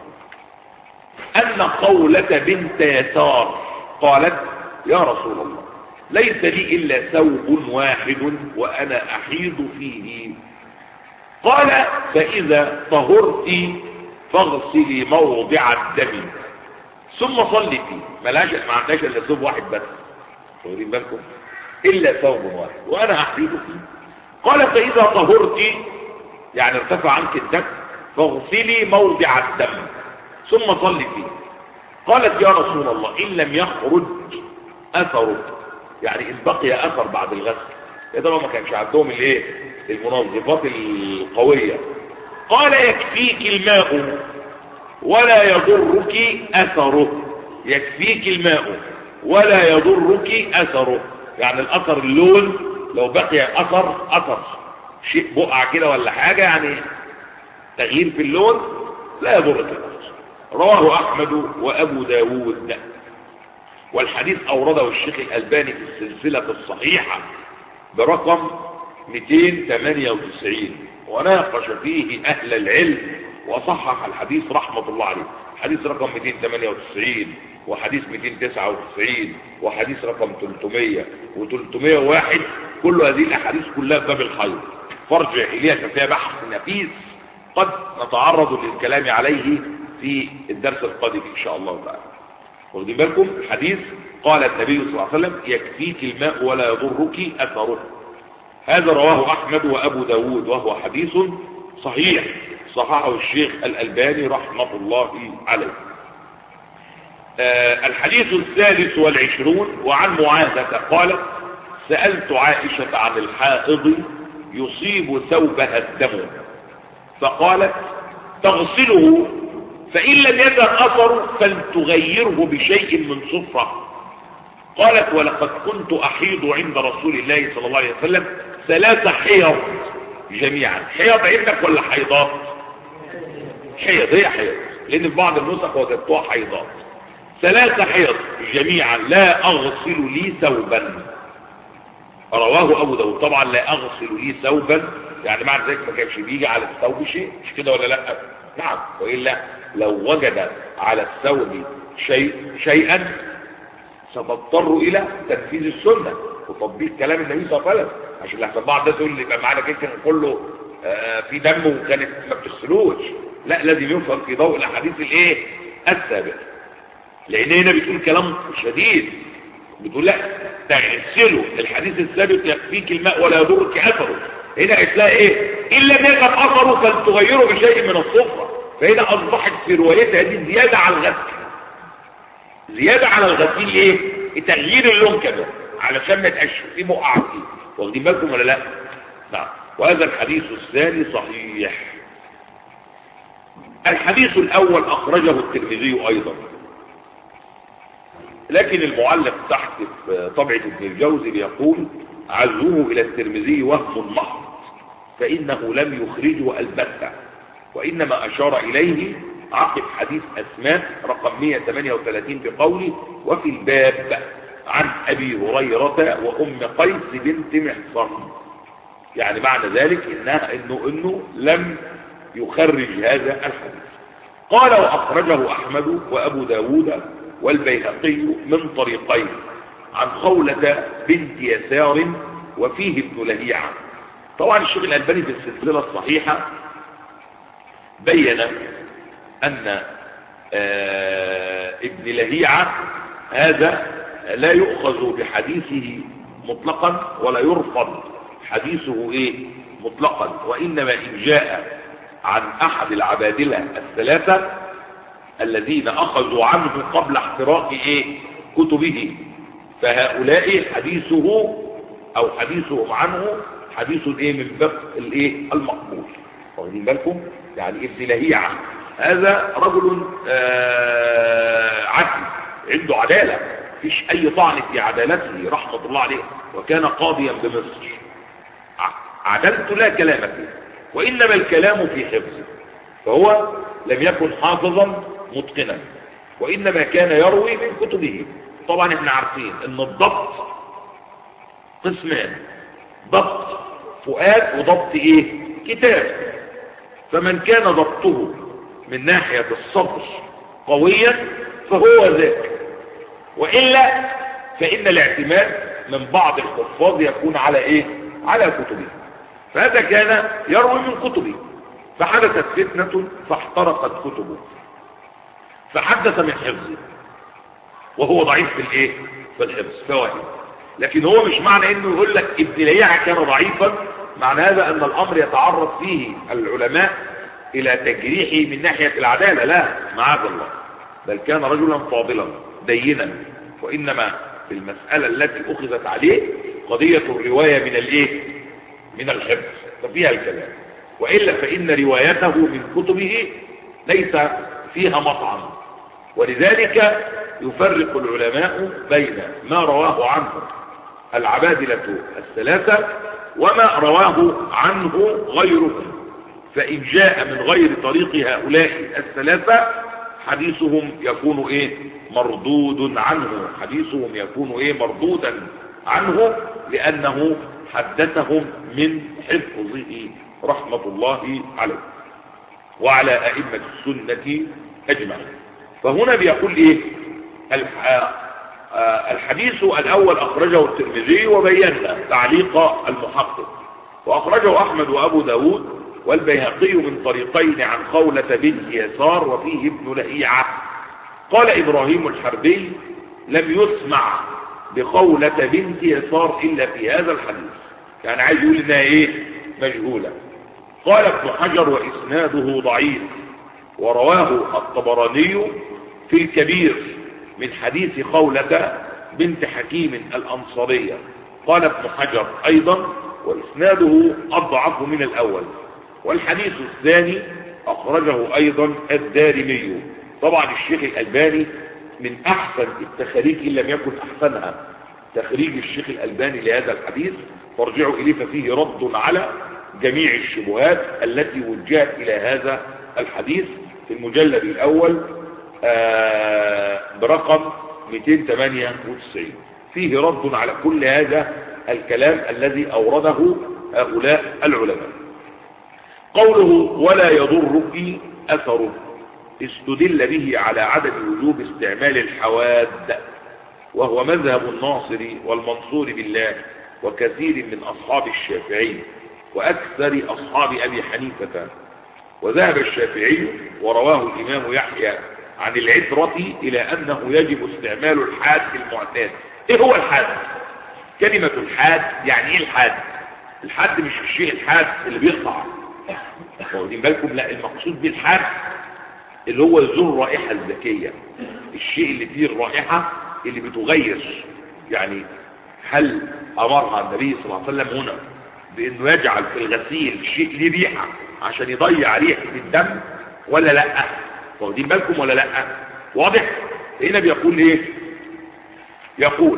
Speaker 1: ان قولة بنت يسار قالت يا رسول الله ليس لي الا ثوب واحد وانا احيض فيه قال فاذا طهرت فاغسلي موضع الدم ثم صلي فيه ملاش ما عندهاش الا ثوب واحد بس واخدين بالكم الا ثوب واحد وانا احريك فيه قال فاذا طهرت يعني ارتفع عنك الدم فاغسلي موضع الدم ثم صلي فيه قالت يا رسول الله ان لم يخرج اثره يعني ان بقي اثر بعد الغسل يا طبعا ما كانش عندهم الايه المنظفات القويه قال يكفيك الماء ولا يضرك اثره يكفيك الماء ولا يضرك اثره يعني الاثر اللون لو بقي اثر اثر شيء بقع كده ولا حاجه يعني تغيير في اللون لا يضرك الاثر رواه احمد وابو داود والحديث اورده الشيخ الالباني في السلسله الصحيحه برقم 298 وناقش فيه اهل العلم وصحح الحديث رحمة الله عليه حديث رقم 298 وحديث 299 وحديث رقم 300 و301 كل هذه الاحاديث كلها باب الخير فارجع اليها فيها بحث نفيس قد نتعرض للكلام عليه في الدرس القادم ان شاء الله تعالى واخدين بالكم الحديث قال النبي صلى الله عليه وسلم يكفيك الماء ولا يضرك اثره هذا رواه احمد وابو داود وهو حديث صحيح صححه الشيخ الالباني رحمه الله عليه آه الحديث الثالث والعشرون وعن معاذة قالت سألت عائشة عن الحائض يصيب ثوبها الدم فقالت تغسله فإن لم يزل أثر فلتغيره بشيء من صفرة قالت ولقد كنت أحيض عند رسول الله صلى الله عليه وسلم ثلاث حيض جميعا حيض عندك ولا حيضات حيض هي حيض لأن في بعض النسخ وجدتها حيضات ثلاث حيض جميعا لا أغسل لي ثوبا رواه أبو داود طبعا لا أغسل لي ثوبا يعني معنى ذلك ما كانش بيجي على الثوب شيء مش كده ولا لا نعم وإلا لو وجد على الثوب شيء شيئا ستضطر إلى تنفيذ السنة وتطبيق كلام النبي صلى الله عليه وسلم عشان لحسن بعض الناس يقول لي يبقى معانا كده كله آه في دم وكانت ما بتغسلوش لا لازم يفهم في ضوء الاحاديث الايه السابقه لان هنا بتقول كلام شديد بتقول لا تغسله الحديث السابق يكفيك الماء ولا يضرك اثره هنا هتلاقي ايه ان لم يكن اثره فلتغيره بشيء من الصفره فهنا اصبحت في روايتها دي زياده على الغسل زياده على الغسيل ايه تغيير اللون كده علشان ما يبقاش في بقع فيه واخدين بالكم ولا لا نعم وهذا الحديث الثاني صحيح الحديث الأول أخرجه الترمذي أيضا لكن المعلق تحت في طبعة ابن الجوزي بيقول عزوه إلى الترمذي وهم محض فإنه لم يخرجه البتة وإنما أشار إليه عقب حديث أسماء رقم 138 بقوله وفي الباب عن أبي هريرة وأم قيس بنت محصن يعني معنى ذلك إنها إنه, إنه لم يخرج هذا الحديث قال وأخرجه أحمد وأبو داود والبيهقي من طريقين عن خولة بنت يسار وفيه ابن لهيعة طبعا الشيخ الألباني في السلسلة الصحيحة بين أن ابن لهيعة هذا لا يؤخذ بحديثه مطلقا ولا يرفض حديثه ايه مطلقا وإنما إن جاء عن أحد العبادلة الثلاثة الذين أخذوا عنه قبل احتراق إيه كتبه فهؤلاء حديثه أو حديثهم عنه حديث إيه من باب الإيه المقبول واخدين بالكم يعني ابن لهيعة هذا رجل آه عدل عنده عدالة فيش أي طعن في عدالته رحمة الله عليه وكان قاضيا بمصر عدالته لا كلام فيه وإنما الكلام في حفظه فهو لم يكن حافظا متقنا وإنما كان يروي من كتبه طبعا احنا عارفين ان الضبط قسمان ضبط فؤاد وضبط ايه كتاب فمن كان ضبطه من ناحية الصبر قويا فهو ذاك وإلا فإن الاعتماد من بعض الحفاظ يكون على ايه على كتبه فهذا كان يروي من كتبه فحدثت فتنة فاحترقت كتبه فحدث من حفظه وهو ضعيف في الايه في الحفظ فواهم لكن هو مش معنى انه يقول لك ابن لهيعة كان ضعيفا معنى هذا ان الامر يتعرض فيه العلماء الى تجريحه من ناحية العدالة لا معاذ الله بل كان رجلا فاضلا دينا وانما في المسألة التي اخذت عليه قضية الرواية من الايه من الحفظ ففيها الكلام وإلا فإن روايته من كتبه ليس فيها مطعم ولذلك يفرق العلماء بين ما رواه عنه العبادلة الثلاثة وما رواه عنه غيرهم فإن جاء من غير طريق هؤلاء الثلاثة حديثهم يكون ايه مردود عنه حديثهم يكون ايه مردودا عنه لأنه حدثهم من حفظه رحمة الله عليه وعلى أئمة السنة أجمعين فهنا بيقول إيه الحديث الأول أخرجه الترمذي وبينا تعليق المحقق وأخرجه أحمد وأبو داود والبيهقي من طريقين عن خولة بنت يسار وفيه ابن لهيعة قال إبراهيم الحربي لم يسمع بخولة بنت يسار إلا في هذا الحديث يعني عايز يقول إنها إيه مجهولة قال ابن حجر وإسناده ضعيف ورواه الطبراني في الكبير من حديث خولة بنت حكيم الأنصارية قال ابن حجر أيضا وإسناده أضعف من الأول والحديث الثاني أخرجه أيضا الدارمي طبعا الشيخ الألباني من أحسن التخاريج إن لم يكن أحسنها تخريج الشيخ الألباني لهذا الحديث فارجعوا إليه ففيه رد على جميع الشبهات التي وجهت إلى هذا الحديث في المجلد الأول برقم 298 فيه رد على كل هذا الكلام الذي أورده هؤلاء العلماء قوله ولا يضرك أثره استدل به على عدم وجوب استعمال الحواد وهو مذهب الناصر والمنصور بالله وكثير من أصحاب الشافعي وأكثر أصحاب أبي حنيفة وذهب الشافعي ورواه الإمام يحيى عن العترة إلى أنه يجب استعمال الحاد المعتاد إيه هو الحاد؟ كلمة الحاد يعني إيه الحاد؟ الحاد مش الشيء الحاد اللي بيقطع واخدين بالكم لا المقصود بالحاد اللي هو ذو الرائحة الذكية الشيء اللي فيه الرائحة اللي بتغير يعني هل أمرها النبي صلى الله عليه وسلم هنا بأنه يجعل في الغسيل شيء ليه ريحة عشان يضيع ريحة الدم ولا لا واخدين بالكم ولا لا واضح هنا بيقول ايه يقول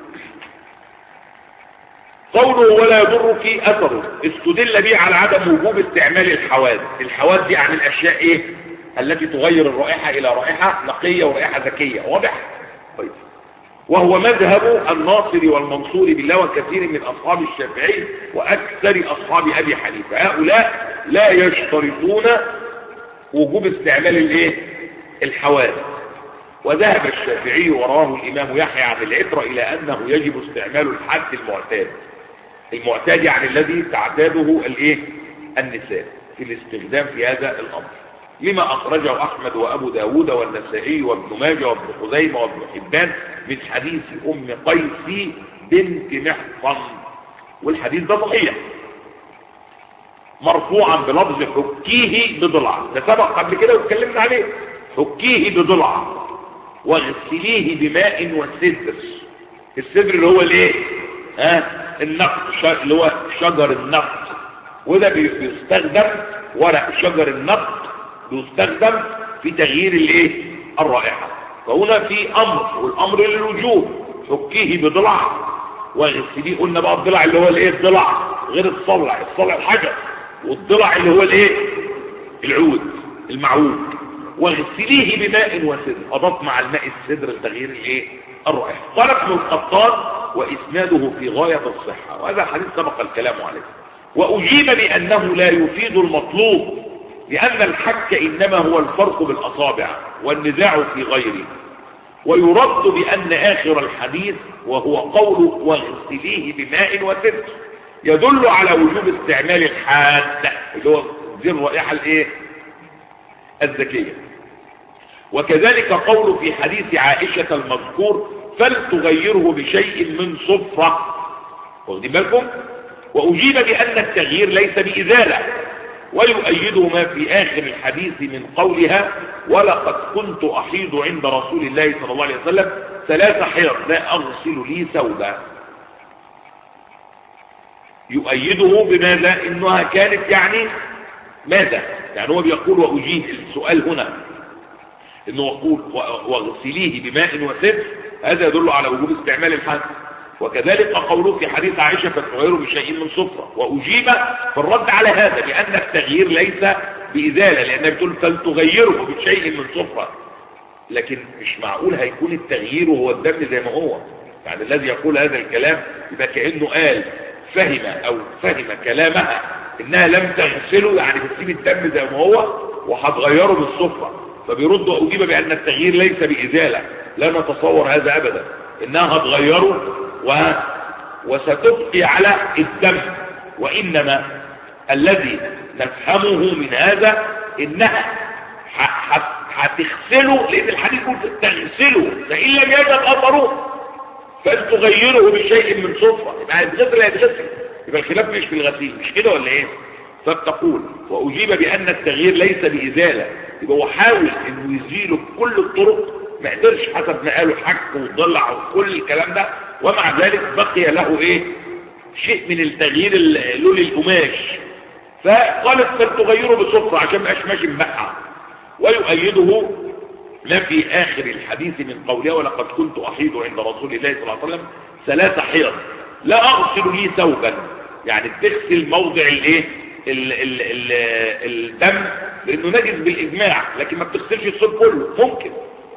Speaker 1: قوله ولا يضرك اثره استدل به على عدم وجوب استعمال الحواد الحواد دي عن الاشياء ايه التي تغير الرائحة الى رائحة نقية ورائحة ذكية واضح طيب وهو مذهب الناصر والمنصور بالله وكثير من أصحاب الشافعي وأكثر أصحاب أبي حنيفة هؤلاء لا يشترطون وجوب استعمال الايه الحوادث وذهب الشافعي وراه الإمام يحيى عن العترة إلى أنه يجب استعمال الحد المعتاد المعتاد يعني الذي تعتاده الايه النساء في الاستخدام في هذا الأمر لما أخرجه أحمد وأبو داود والنسائي وابن ماجه وابن خزيمة وابن حبان من حديث أم قيس بنت محصن والحديث ده صحيح مرفوعا بلفظ حكيه بضلع ده سبق قبل كده واتكلمنا عليه حكيه بضلع واغسليه بماء وسدر السدر اللي هو الايه ها النقط اللي هو شجر النقط وده بيستخدم ورق شجر النقط بيستخدم في تغيير الايه الرائحة فهنا في امر والامر للوجوب حكيه بضلع واغسليه قلنا بقى الضلع اللي هو الايه الضلع غير الصلع الصلع الحجر والضلع اللي هو الايه العود المعود واغسليه بماء وسدر اضاف مع الماء السدر لتغيير الايه الرائحة قال ابن القطان واسناده في غاية الصحة وهذا حديث سبق الكلام عليه واجيب بانه لا يفيد المطلوب لأن الحك إنما هو الفرق بالأصابع والنزاع في غيره ويرد بأن آخر الحديث وهو قوله واغسليه بماء وسدر يدل على وجوب استعمال الحاد اللي هو دي الرائحة الايه الذكية وكذلك قول في حديث عائشة المذكور فلتغيره بشيء من صفرة واخدين بالكم وأجيب بأن التغيير ليس بإزالة ويؤيده ما في آخر الحديث من قولها ولقد كنت أحيض عند رسول الله صلى الله عليه وسلم ثلاث حيض لا أغسل لي ثوبا يؤيده بماذا إنها كانت يعني ماذا يعني هو بيقول وأجيب السؤال هنا إنه يقول واغسليه بماء وسدر هذا يدل على وجوب استعمال الحد وكذلك قوله في حديث عائشة فتغير بشيء من صفرة وأجيب في الرد على هذا بأن التغيير ليس بإزالة لأنها بتقول فلتغيره بشيء من صفرة لكن مش معقول هيكون التغيير هو الدم زي ما هو يعني الذي يقول هذا الكلام يبقى كأنه قال فهم أو فهم كلامها إنها لم تغسله يعني بتسيب الدم زي ما هو وهتغيره بالصفرة فبيرد وأجيب بأن التغيير ليس بإزالة لا نتصور هذا أبدا إنها هتغيره و... وستبقي على الدم وإنما الذي نفهمه من هذا إنها هتغسله لأن الحديث يقول تغسله فإن لم يجد أثره فلتغيره بشيء من صفرة يبقى هيتغسل هيتغسل يبقى الخلاف مش في الغسيل مش كده ولا ايه فبتقول وأجيب بأن التغيير ليس بإزالة يبقى هو حاول انه يزيله بكل الطرق ما قدرش حسب ما قالوا حك وضلع وكل الكلام ده ومع ذلك بقي له ايه شيء من التغيير لون القماش فقالت فلتغيره بصفرة عشان ما يبقاش ماشي مبقع ويؤيده ما في آخر الحديث من قولها ولقد كنت أحيض عند رسول الله صلى الله عليه وسلم ثلاث حيض لا أغسل لي ثوبا يعني تغسل موضع الايه ال ال ال الدم لانه نجس بالاجماع لكن ما بتغسلش الصوب كله ممكن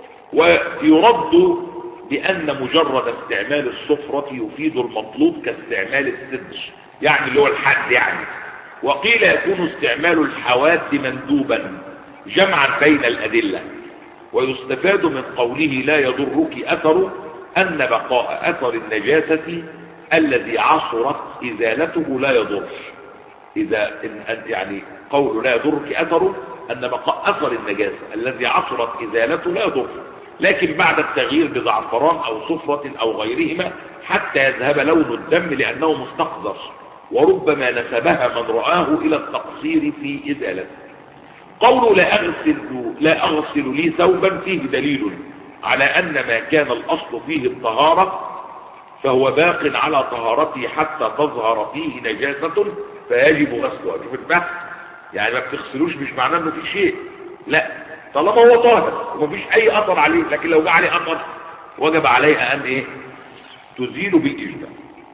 Speaker 1: ويرد بان مجرد استعمال الصفرة يفيد المطلوب كاستعمال السدج يعني اللي هو الحد يعني وقيل يكون استعمال الحواد مندوبا جمعا بين الادلة ويستفاد من قوله لا يضرك اثر ان بقاء اثر النجاسة الذي عصرت ازالته لا يضر إذا إن يعني قول لا يضرك أثره أن بقاء أثر النجاسة الذي عصرت إزالته لا يضر لكن بعد التغيير بزعفران أو صفرة أو غيرهما حتى يذهب لون الدم لأنه مستقذر وربما نسبها من رآه إلى التقصير في إزالته قول لا أغسل, لا أغسل لي ثوبا فيه دليل على أن ما كان الأصل فيه الطهارة فهو باق على طهارته حتى تظهر فيه نجاسة فيجب غسله شوف البحث يعني ما بتغسلوش مش معناه انه في شيء لا طالما هو طاهر ومفيش اي اثر عليه لكن لو جه عليه اثر وجب عليها ان ايه تزيل بالاجماع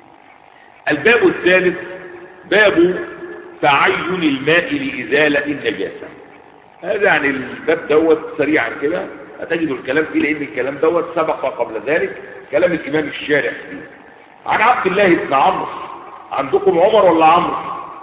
Speaker 1: الباب الثالث باب تعين الماء لازاله النجاسه هذا يعني الباب دوت سريعا كده هتجدوا الكلام فيه لان الكلام دوت سبق قبل ذلك كلام الامام الشارع فيه عن عبد الله بن عمرو عندكم عمر ولا عمرو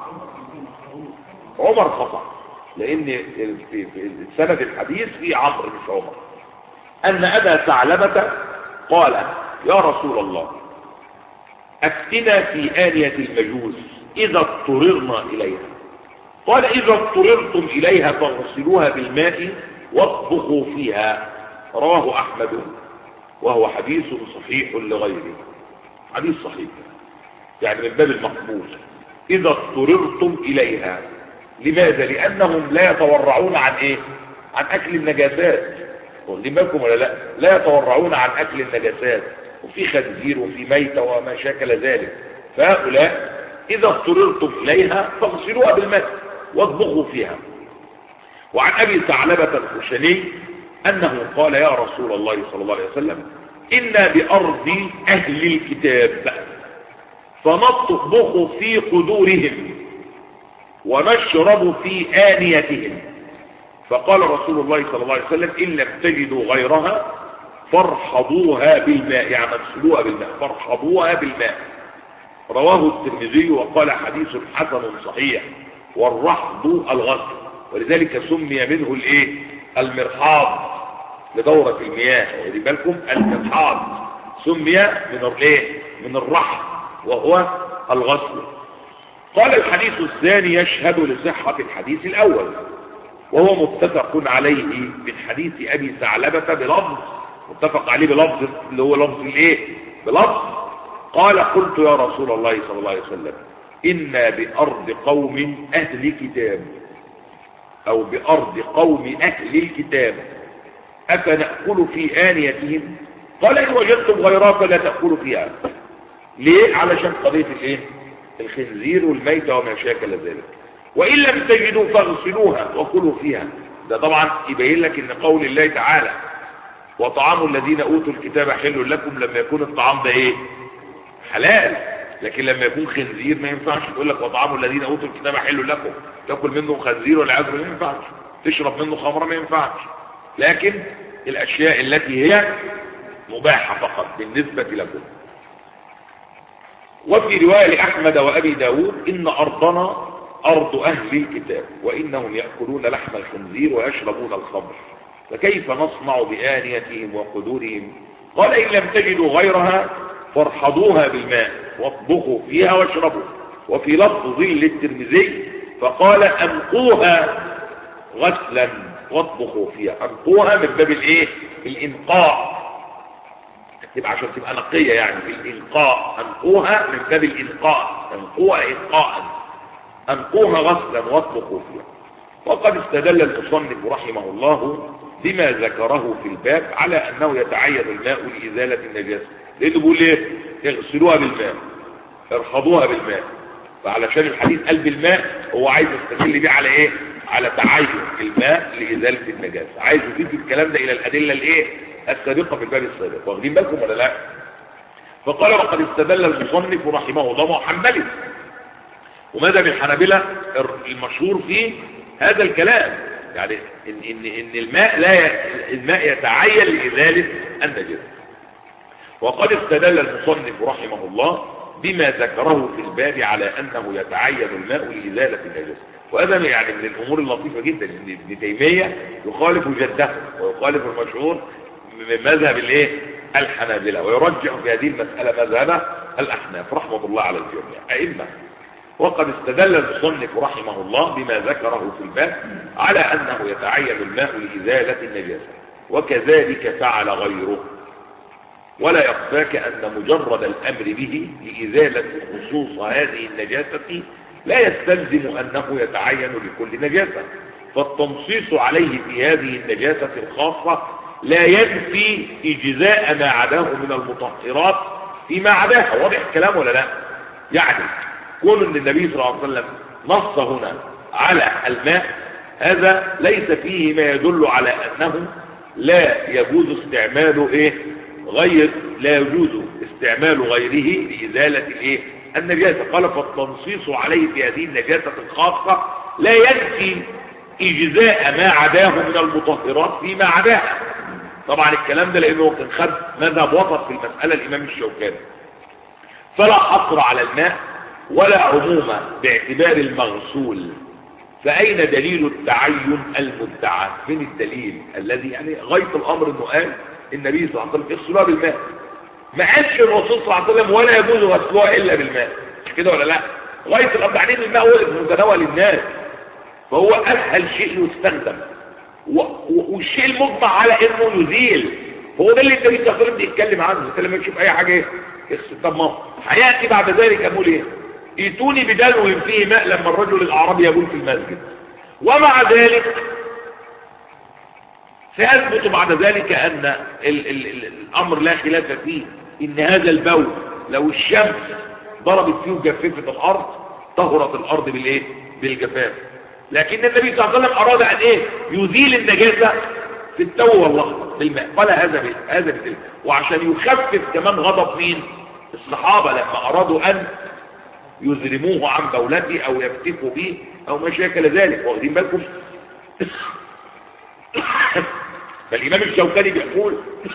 Speaker 1: عمر خطأ لان في سند الحديث في عمرو مش عمر ان ابا ثعلبة قال يا رسول الله افتنا في آنية المجوس اذا اضطررنا اليها قال اذا اضطررتم اليها فاغسلوها بالماء واطبخوا فيها رواه احمد وهو حديث صحيح لغيره حديث صحيح يعني من باب المقبول اذا اضطررتم اليها لماذا لانهم لا يتورعون عن ايه عن اكل النجاسات واخدين بالكم ولا لا لا يتورعون عن اكل النجاسات وفي خنزير وفي ميتة وما شاكل ذلك فهؤلاء اذا اضطررتم اليها فاغسلوها بالماء واطبخوا فيها وعن ابي ثعلبة الخشني انه قال يا رسول الله صلى الله عليه وسلم انا بارض اهل الكتاب فنطبخ في قدورهم ونشرب في آنيتهم فقال رسول الله صلى الله عليه وسلم إن لم تجدوا غيرها فارحضوها بالماء يعني اغسلوها بالماء فارحضوها بالماء رواه الترمذي وقال حديث حسن صحيح والرحض الغسل ولذلك سمي منه الايه المرحاض لدورة المياه ودي بالكم المرحاض سمي من الايه من الرحض وهو الغسل قال الحديث الثاني يشهد لصحة الحديث الأول وهو متفق عليه من حديث أبي ثعلبة بلفظ متفق عليه بلفظ اللي هو لفظ الايه بلفظ قال قلت يا رسول الله صلى الله عليه وسلم إنا بأرض قوم أهل كتاب أو بأرض قوم أهل الكتاب أفنأكل في آنيتهم قال إن وجدتم غيرها فلا تأكلوا فيها ليه علشان قضية الايه الخنزير والميتة وما شاكل ذلك وإن لم تجدوا فاغسلوها وكلوا فيها ده طبعا يبين لك ان قول الله تعالى وطعام الذين اوتوا الكتاب حل لكم لما يكون الطعام ده ايه حلال لكن لما يكون خنزير ما ينفعش تقول لك وطعام الذين اوتوا الكتاب حل لكم تاكل منه خنزير ولا عزم ما ينفعش تشرب منه خمره ما ينفعش لكن الاشياء التي هي مباحه فقط بالنسبه لكم وفي روايه لاحمد وابي داود ان ارضنا ارض اهل الكتاب وانهم ياكلون لحم الخنزير ويشربون الخمر فكيف نصنع بآنيتهم وقدورهم قال إن لم تجدوا غيرها فارحضوها بالماء واطبخوا فيها واشربوا وفي لفظ للترمذي فقال أنقوها غسلا واطبخوا فيها أنقوها من باب الايه الإنقاء تبقى عشان تبقى نقية يعني في الإنقاء أنقوها من باب الإنقاء أنقوها إنقاء أنقوها غسلا واطبخوا فيها وقد استدل المصنف رحمه الله بما ذكره في الباب على أنه يتعين الماء لإزالة النجاسة لأنه بيقول ايه اغسلوها بالماء ارحضوها بالماء فعلشان الحديث قال بالماء هو عايز يستدل بيه على ايه على تعين الماء لإزالة النجاسة عايز يضيف الكلام ده إلى الأدلة الايه السابقة في الباب السابق واخدين بالكم ولا لا فقال وقد استدل المصنف رحمه الله محمد وماذا بالحنابلة المشهور فيه هذا الكلام يعني ان, إن, إن الماء لا ي... الماء يتعين لإزالة النجاسة وقد استدل المصنف رحمه الله بما ذكره في الباب على أنه يتعين الماء لإزالة النجاسة وهذا يعني من الأمور اللطيفة جدا ان ابن تيمية يخالف جده ويخالف المشهور من مذهب الايه الحنابلة ويرجع في هذه المسألة مذهب الأحناف رحمة الله على الجميع أئمة وقد استدل المصنف رحمه الله بما ذكره في الباب على أنه يتعين الماء لإزالة النجاسة وكذلك فعل غيره ولا يخفاك أن مجرد الأمر به لإزالة خصوص هذه النجاسة لا يستلزم أنه يتعين لكل نجاسة فالتنصيص عليه في هذه النجاسة الخاصة لا ينفي إجزاء ما عداه من المطهرات فيما عداها واضح الكلام ولا لا يعني كون ان النبي صلى الله عليه وسلم نص هنا على الماء هذا ليس فيه ما يدل على انه لا يجوز استعمال ايه غير لا يجوز استعمال غيره لازاله الايه النجاسه قال فالتنصيص عليه في هذه النجاسه الخاصه لا ينفي اجزاء ما عداه من المطهرات فيما عداها طبعا الكلام ده لانه كان خد مذهب وسط في المساله الامام الشوكاني فلا حصر على الماء ولا عموم باعتبار المغسول فأين دليل التعين المدعى من الدليل الذي يعني غاية الأمر أنه قال النبي صلى الله عليه وسلم اغسلوها بالماء ما قالش الرسول صلى الله عليه وسلم ولا يجوز غسلها إلا بالماء كده ولا لا غاية الأمر يعني الماء هو متناول الناس فهو أسهل شيء يستخدم والشيء المجمع على انه يزيل هو ده اللي النبي صلى الله عليه وسلم بيتكلم عنه انت لما تشوف اي حاجه ايه طب ما هياتي بعد ذلك اقول ايه ائتوني بدلو فيه ماء لما الرجل الاعرابي يقول في المسجد ومع ذلك سيثبت بعد ذلك ان ال ال ال الامر لا خلاف فيه ان هذا البول لو الشمس ضربت فيه وجففت الارض طهرت الارض بالايه بالجفاف لكن النبي صلى الله عليه وسلم اراد ان ايه يزيل النجاسه في التو واللحظه بالماء قال هذا هذا بالله وعشان يخفف كمان غضب مين الصحابه لما ارادوا ان يزرموه عن بولته او يفتكوا به او ما شاكل ذلك واخدين بالكم فالامام الشوكاني بيقول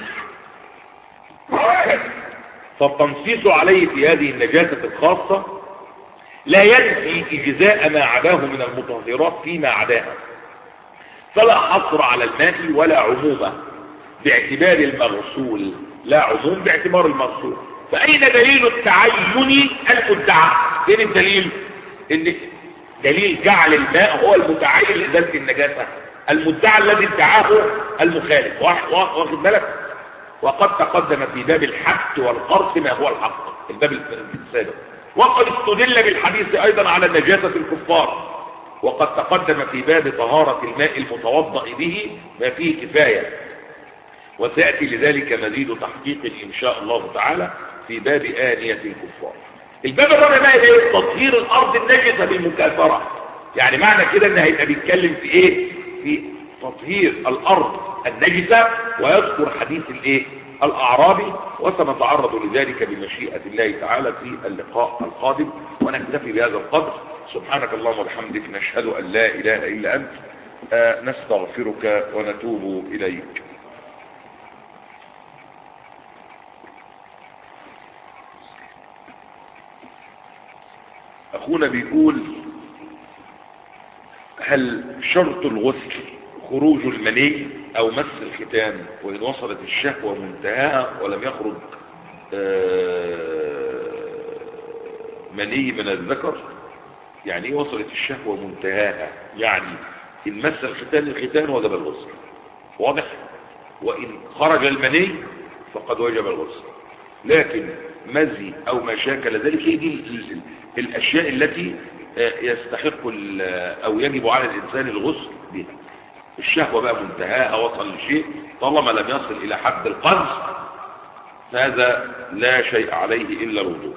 Speaker 1: فالتنصيص عليه في هذه النجاسة الخاصة لا ينفي إجزاء ما عداه من المطهرات فيما عداها فلا حصر على الماء ولا عمومة باعتبار المغسول لا عموم باعتبار المغسول فأين دليل التعين المدعى فين الدليل ان دليل جعل الماء هو المتعين لازاله النجاسه المدعى الذي ادعاه المخالف واخد بالك وقد تقدم في باب الحد والقرص ما هو الحق الباب السابق وقد استدل بالحديث ايضا على نجاسه الكفار وقد تقدم في باب طهارة الماء المتوضأ به ما فيه كفاية وسيأتي لذلك مزيد تحقيق إن شاء الله تعالى في باب آنية الكفار الباب الرابع بقى ايه تطهير الارض النجسه بالمكاثره يعني معنى كده ان هيبقى بيتكلم في ايه في تطهير الارض النجسه ويذكر حديث الايه الاعرابي وسنتعرض لذلك بمشيئه الله تعالى في اللقاء القادم ونكتفي بهذا القدر سبحانك اللهم وبحمدك نشهد ان لا اله الا انت آه نستغفرك ونتوب اليك اخونا بيقول هل شرط الغسل خروج المني او مس الختان وان وصلت الشهوة منتهاها ولم يخرج مني من الذكر يعني ايه وصلت الشهوة منتهاها يعني ان مس الختان الختان وجب الغسل واضح وان خرج المني فقد وجب الغسل لكن مزي او ما شاكل ذلك هي دي الاشياء التي يستحق او يجب على الانسان الغسل بها الشهوة بقى منتهاها وصل لشيء طالما لم يصل الى حد القذف فهذا لا شيء عليه الا الوضوء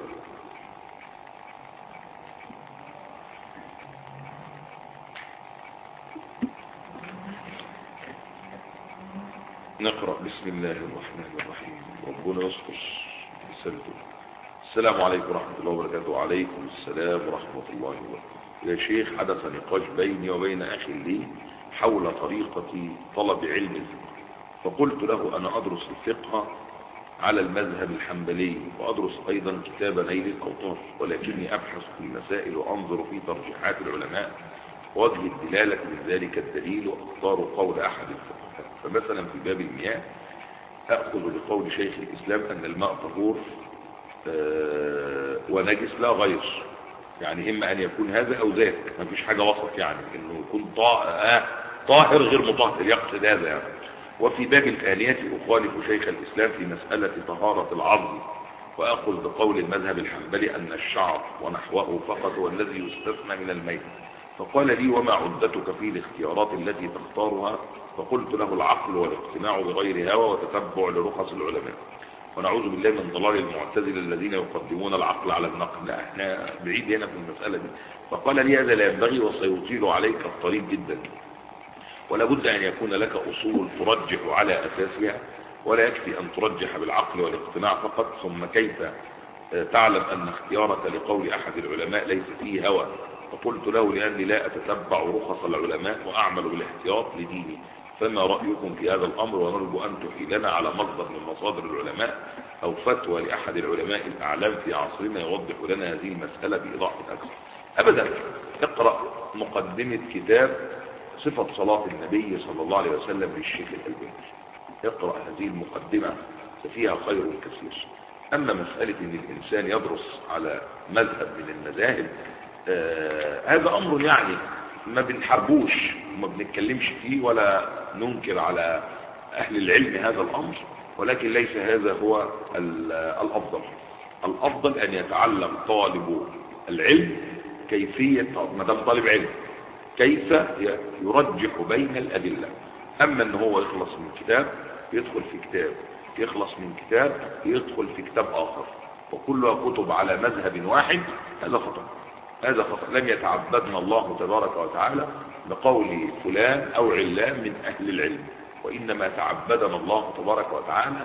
Speaker 1: نقرأ بسم الله الرحمن الرحيم ربنا يصبر بسلده السلام عليكم ورحمة الله وبركاته وعليكم السلام ورحمة الله وبركاته يا شيخ حدث نقاش بيني وبين أخي لي حول طريقة طلب علم الفقه فقلت له أنا أدرس الفقه على المذهب الحنبلي وأدرس أيضا كتاب نيل الأوطار ولكني أبحث في المسائل وأنظر في ترجيحات العلماء وجه الدلالة من ذلك الدليل وأختار قول أحد الفقهاء فمثلا في باب المياه أخذ بقول شيخ الإسلام أن الماء طهور ونجس لا غير يعني إما أن يكون هذا أو ذاك ما فيش حاجة وسط يعني إنه يكون طاهر غير مطهر يقصد هذا يعني وفي باب الآلية أخالف شيخ الإسلام في مسألة طهارة العظم وأخذ بقول المذهب الحنبلي أن الشعر ونحوه فقط هو الذي يستثنى من الميت فقال لي وما عدتك في الاختيارات التي تختارها فقلت له العقل والاقتناع بغير هوى وتتبع لرخص العلماء ونعوذ بالله من ضلال المعتزلة الذين يقدمون العقل على النقل لا احنا بعيد هنا في المسألة دي فقال لي هذا لا ينبغي وسيطيل عليك الطريق جدا ولا بد أن يكون لك أصول ترجح على أساسها ولا يكفي أن ترجح بالعقل والاقتناع فقط ثم كيف تعلم أن اختيارك لقول أحد العلماء ليس فيه هوى فقلت له لأني لا أتتبع رخص العلماء وأعمل بالاحتياط لديني فما رأيكم في هذا الأمر ونرجو أن تحيلنا على مصدر من مصادر العلماء أو فتوى لأحد العلماء الأعلام في عصرنا يوضح لنا هذه المسألة بإيضاح أكثر أبدا اقرأ مقدمة كتاب صفة صلاة النبي صلى الله عليه وسلم للشيخ الألباني اقرأ هذه المقدمة ففيها خير كثير أما مسألة أن الإنسان يدرس على مذهب من المذاهب آه هذا أمر يعني ما بنحبوش وما بنتكلمش فيه ولا ننكر على أهل العلم هذا الأمر ولكن ليس هذا هو الأفضل الأفضل أن يتعلم طالب العلم كيفية ما دام طالب علم كيف يرجح بين الأدلة أما أن هو يخلص من كتاب يدخل في كتاب يخلص من كتاب يدخل في كتاب آخر وكلها كتب على مذهب واحد هذا خطأ هذا خطأ لم يتعبدنا الله تبارك وتعالى بقول فلان أو علان من أهل العلم وإنما تعبدنا الله تبارك وتعالى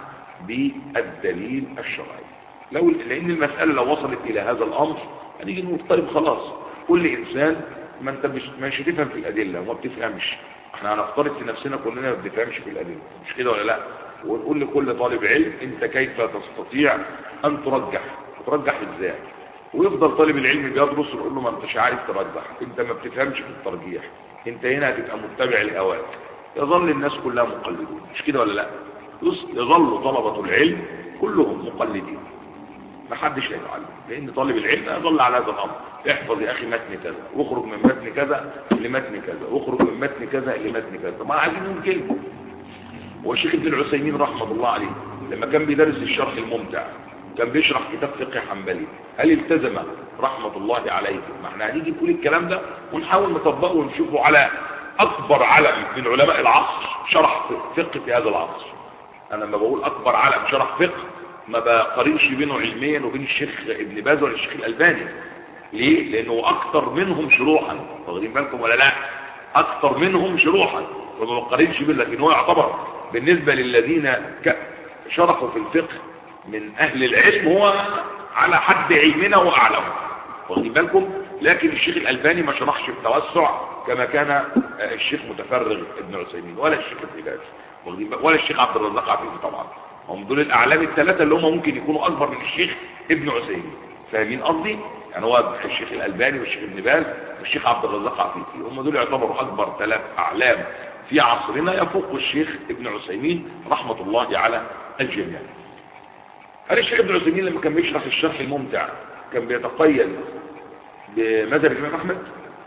Speaker 1: بالدليل الشرعي لو لأن المسألة لو وصلت إلى هذا الأمر هنيجي نقول طيب خلاص كل إنسان ما أنت مش مش هتفهم في الأدلة وما بتفهمش احنا هنفترض في نفسنا كلنا ما بنفهمش في الأدلة مش كده ولا لا ونقول لكل طالب علم انت كيف تستطيع ان ترجح ترجح ازاي ويفضل طالب العلم بيدرس ويقول له ما انتش عارف ترجح انت ما بتفهمش في الترجيح انت هنا هتبقى متبع الهواك يظل الناس كلها مقلدون مش كده ولا لا يظل طلبة العلم كلهم مقلدين ما حدش هيتعلم لان طالب العلم يظل على هذا الامر احفظ يا اخي متن كذا واخرج من متن كذا لمتن كذا واخرج من متن كذا لمتن كذا ما عايزين نقول كلمه والشيخ ابن العثيمين رحمه الله عليه لما كان بيدرس الشرح الممتع كان بيشرح كتاب فقه حنبلي هل التزم رحمة الله عليه ما احنا هنيجي نقول الكلام ده ونحاول نطبقه ونشوفه على اكبر علم من علماء العصر شرح فقه في هذا العصر انا لما بقول اكبر علم شرح فقه ما بقارنش بينه علميا وبين الشيخ ابن باز ولا الشيخ الالباني ليه لانه اكثر منهم شروحا واخدين بالكم ولا لا اكثر منهم شروحا فما بقارنش بيه لكن هو يعتبر بالنسبه للذين شرحوا في الفقه من اهل العلم هو على حد علمنا واعلم واخدين بالكم لكن الشيخ الالباني ما شرحش بتوسع كما كان الشيخ متفرغ ابن عثيمين ولا الشيخ ابن باز ولا الشيخ عبد الرزاق عفيفي طبعا هم دول الاعلام الثلاثه اللي هم ممكن يكونوا اكبر من الشيخ ابن عثيمين فاهمين قصدي يعني هو الشيخ الالباني والشيخ ابن باز والشيخ عبد الرزاق عفيفي هم دول يعتبروا اكبر ثلاث اعلام في عصرنا يفوق الشيخ ابن عثيمين رحمه الله على الجميع هل الشيخ ابن عثيمين لما كان بيشرح الشرح الممتع كان بيتقيد بمذهب الامام احمد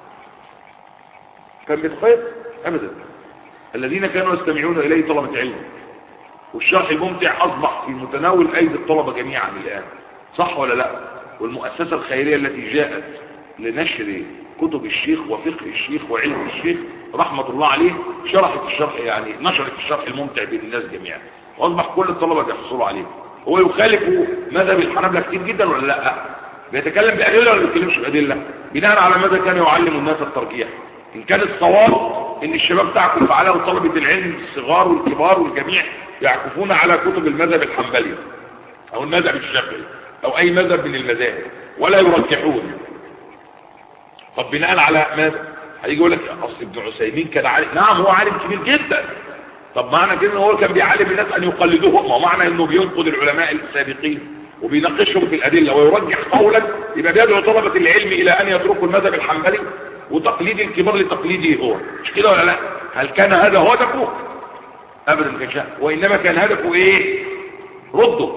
Speaker 1: كان بيتقيد ابدا الذين كانوا يستمعون اليه طلبه علم والشرح الممتع اصبح في متناول ايدي الطلبه جميعا الان صح ولا لا والمؤسسه الخيريه التي جاءت لنشر كتب الشيخ وفقه الشيخ وعلم الشيخ رحمه الله عليه شرحت الشرح يعني نشرت الشرح الممتع بين الناس جميعا واصبح كل الطلبه بيحصلوا عليه هو يخالف مذهب الحنابلة كتير جدا ولا لا بيتكلم بأدلة ولا بيتكلمش بأدلة بناء على ماذا كان يعلم الناس الترجيح إن كان الصواب إن الشباب تعكف على طلبة العلم الصغار والكبار والجميع يعكفون على كتب المذهب الحنبلي أو المذهب الشافعي أو أي مذهب من المذاهب ولا يرجحون طب بناء على ماذا هيجي يقول لك أصل ابن عثيمين كان عالم نعم هو عالم كبير جدا طب معنى كده ان هو كان بيعلم الناس ان يقلدوه ما معنى انه بينقد العلماء السابقين وبيناقشهم في الادله ويرجح قولا يبقى بيدعو طلبه العلم الى ان يتركوا المذهب الحنبلي وتقليد الكبار لتقليده هو مش كده ولا لا هل كان هذا هدفه ابدا ما كانش وانما كان هدفه ايه رده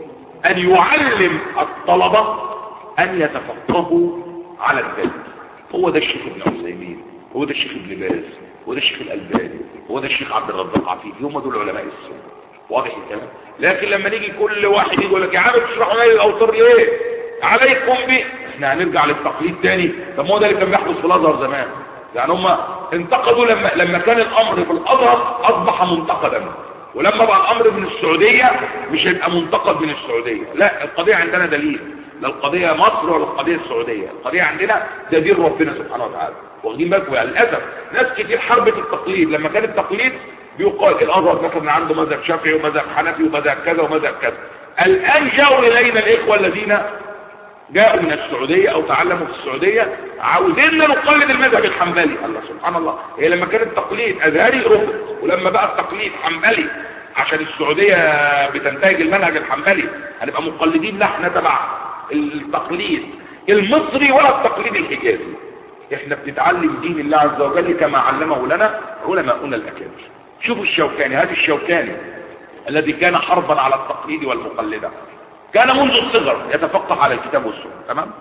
Speaker 1: ان يعلم الطلبه ان يتفقهوا على الذات هو ده الشيخ ابن عثيمين هو ده الشيخ ابن باز هو ده الشيخ الألباني هو ده الشيخ عبد الرزاق عفيفي هم دول علماء السنة واضح الكلام لكن لما نيجي كل واحد يقول لك يا عم تشرحوا لي الاوتار ليه عليكم بي احنا هنرجع للتقليد تاني طب ما هو ده اللي كان بيحدث في الازهر زمان يعني هم انتقدوا لما لما كان الامر في الازهر اصبح منتقدا ولما بقى الامر من السعوديه مش هيبقى منتقد من السعوديه لا القضيه عندنا دليل لا القضيه مصر ولا القضيه السعوديه القضيه عندنا ده دين ربنا سبحانه وتعالى واخدين بالكم يعني للاسف ناس كتير حربت التقليد لما كان التقليد بيقال الازهر مثلا عنده مذهب شافعي ومذهب حنفي ومذهب كذا ومذهب كذا الان جاءوا الينا الاخوه الذين جاءوا من السعودية او تعلموا في السعودية عاوزين نقلد المذهب الحنبلي الله سبحان الله هي لما كان التقليد ازهري رفض ولما بقى التقليد حنبلي عشان السعودية بتنتهج المنهج الحنبلي هنبقى مقلدين لا احنا تبع التقليد المصري ولا التقليد الحجازي احنا بنتعلم دين الله عز وجل كما علمه لنا علماؤنا الاكابر شوفوا الشوكاني هذا الشوكاني الذي كان حربا على التقليد والمقلدة كان منذ الصغر يتفقه على الكتاب والسنة تمام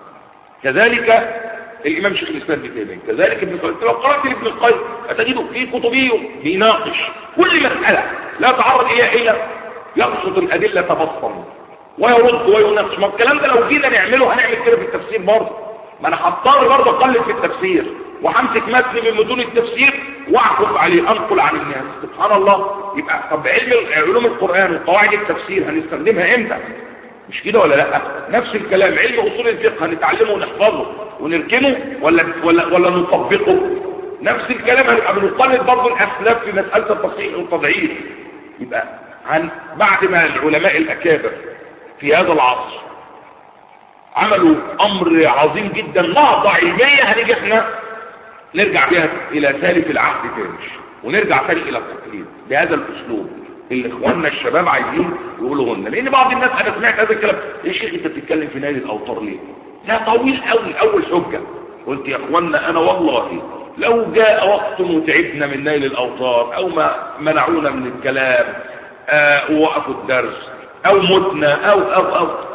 Speaker 1: كذلك الامام شيخ الاسلام ابن تيميه كذلك ابن القيم لو قرات ابن القيم هتجده في كتبه بيناقش كل مساله لا تعرض اليها الا يبسط الادله تبسطا ويرد ويناقش ما الكلام ده لو جينا نعمله هنعمل كده في التفسير برضه ما انا هضطر برضه اقلد في التفسير وهمسك متن من متون التفسير واعكف عليه انقل عن الناس سبحان الله يبقى طب علم علوم القران وقواعد التفسير هنستخدمها امتى مش كده ولا لا نفس الكلام علم اصول الفقه هنتعلمه ونحفظه ونركنه ولا ولا ولا نطبقه نفس الكلام هنبقى بنقلد برضه الاسلاف في مساله التصحيح والتضعيف يبقى عن بعد ما العلماء الاكابر في هذا العصر عملوا امر عظيم جدا نهضه علميه هنيجي احنا نرجع بها الى سالف العهد تاني ونرجع تاني الى التقليد بهذا الاسلوب اللي اخواننا الشباب عايزين يقولوا لنا لان بعض الناس انا سمعت هذا الكلام يا شيخ انت بتتكلم في نادي الاوتار ليه ده طويل قوي اول حجه قلت يا اخواننا انا والله لو جاء وقت وتعبنا من نيل الاوتار او ما منعونا من الكلام آه ووقفوا الدرس او متنا او او او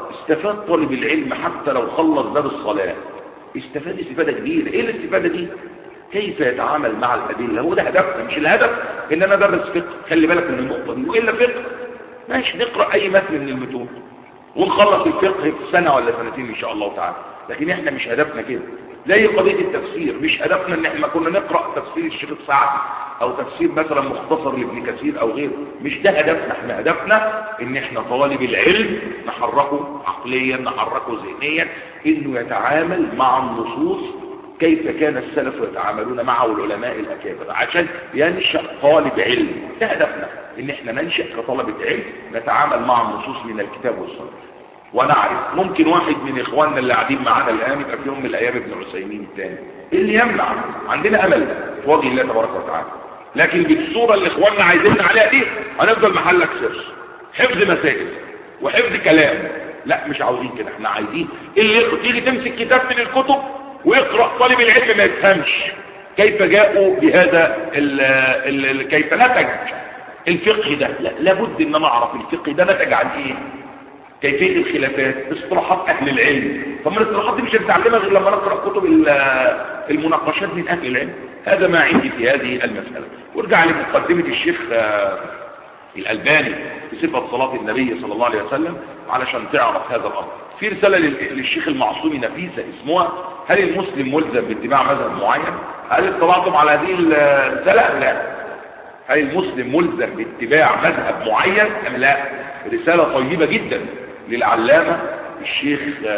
Speaker 1: استفاد طالب العلم حتى لو خلص باب الصلاة استفاد استفادة كبيرة ايه الاستفادة دي كيف يتعامل مع الأدلة هو ده هدفنا مش الهدف ان انا ادرس فقه خلي بالك من النقطة دي والا فقه ماشي نقرأ اي متن من المتون ونخلص الفقه في سنة ولا سنتين ان شاء الله تعالى لكن احنا مش هدفنا كده لا هي قضية التفسير مش هدفنا ان احنا كنا نقرأ تفسير الشيخ سعد او تفسير مثلا مختصر لابن كثير او غيره مش ده هدفنا احنا هدفنا ان احنا طالب العلم نحركه عقليا نحركه ذهنيا انه يتعامل مع النصوص كيف كان السلف يتعاملون معه العلماء الاكابر عشان ينشأ طالب علم ده هدفنا ان احنا ننشأ كطلبة علم نتعامل مع النصوص من الكتاب والسنة ونعرف ممكن واحد من اخواننا اللي قاعدين معانا الان يبقى في يوم من الايام ابن عثيمين الثاني إيه اللي يمنع عندنا امل في وجه الله تبارك وتعالى لكن بالصورة اللي اخواننا عايزيننا عليها دي هنفضل محلك سر حفظ مسائل وحفظ كلام لا مش عاوزين كده احنا عايزين اللي تيجي تمسك كتاب من الكتب ويقرأ طالب العلم ما يفهمش كيف جاءوا بهذا ال ال ال كيف نتج الفقه ده لا لابد ان انا اعرف الفقه ده نتج عن ايه كيفية الخلافات اصطلاحات اهل العلم طب ما الاصطلاحات دي مش هنتعلمها غير لما نقرأ كتب المناقشات من اهل العلم هذا ما عندي في هذه المسألة وارجع لمقدمة الشيخ الألباني في صفة صلاة النبي صلى الله عليه وسلم علشان تعرف هذا الأمر في رسالة للشيخ المعصومي نفيسة اسمها هل المسلم ملزم باتباع مذهب معين هل اطلعتم على هذه الرسالة لا هل المسلم ملزم باتباع مذهب معين ام لا رسالة طيبة جدا للعلامة الشيخ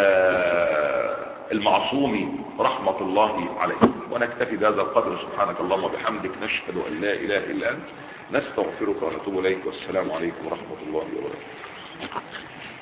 Speaker 1: المعصومي رحمة الله عليه ونكتفي بهذا القدر سبحانك اللهم وبحمدك نشهد أن لا إله إلا أنت نستغفرك ونتوب إليك والسلام عليكم ورحمة الله وبركاته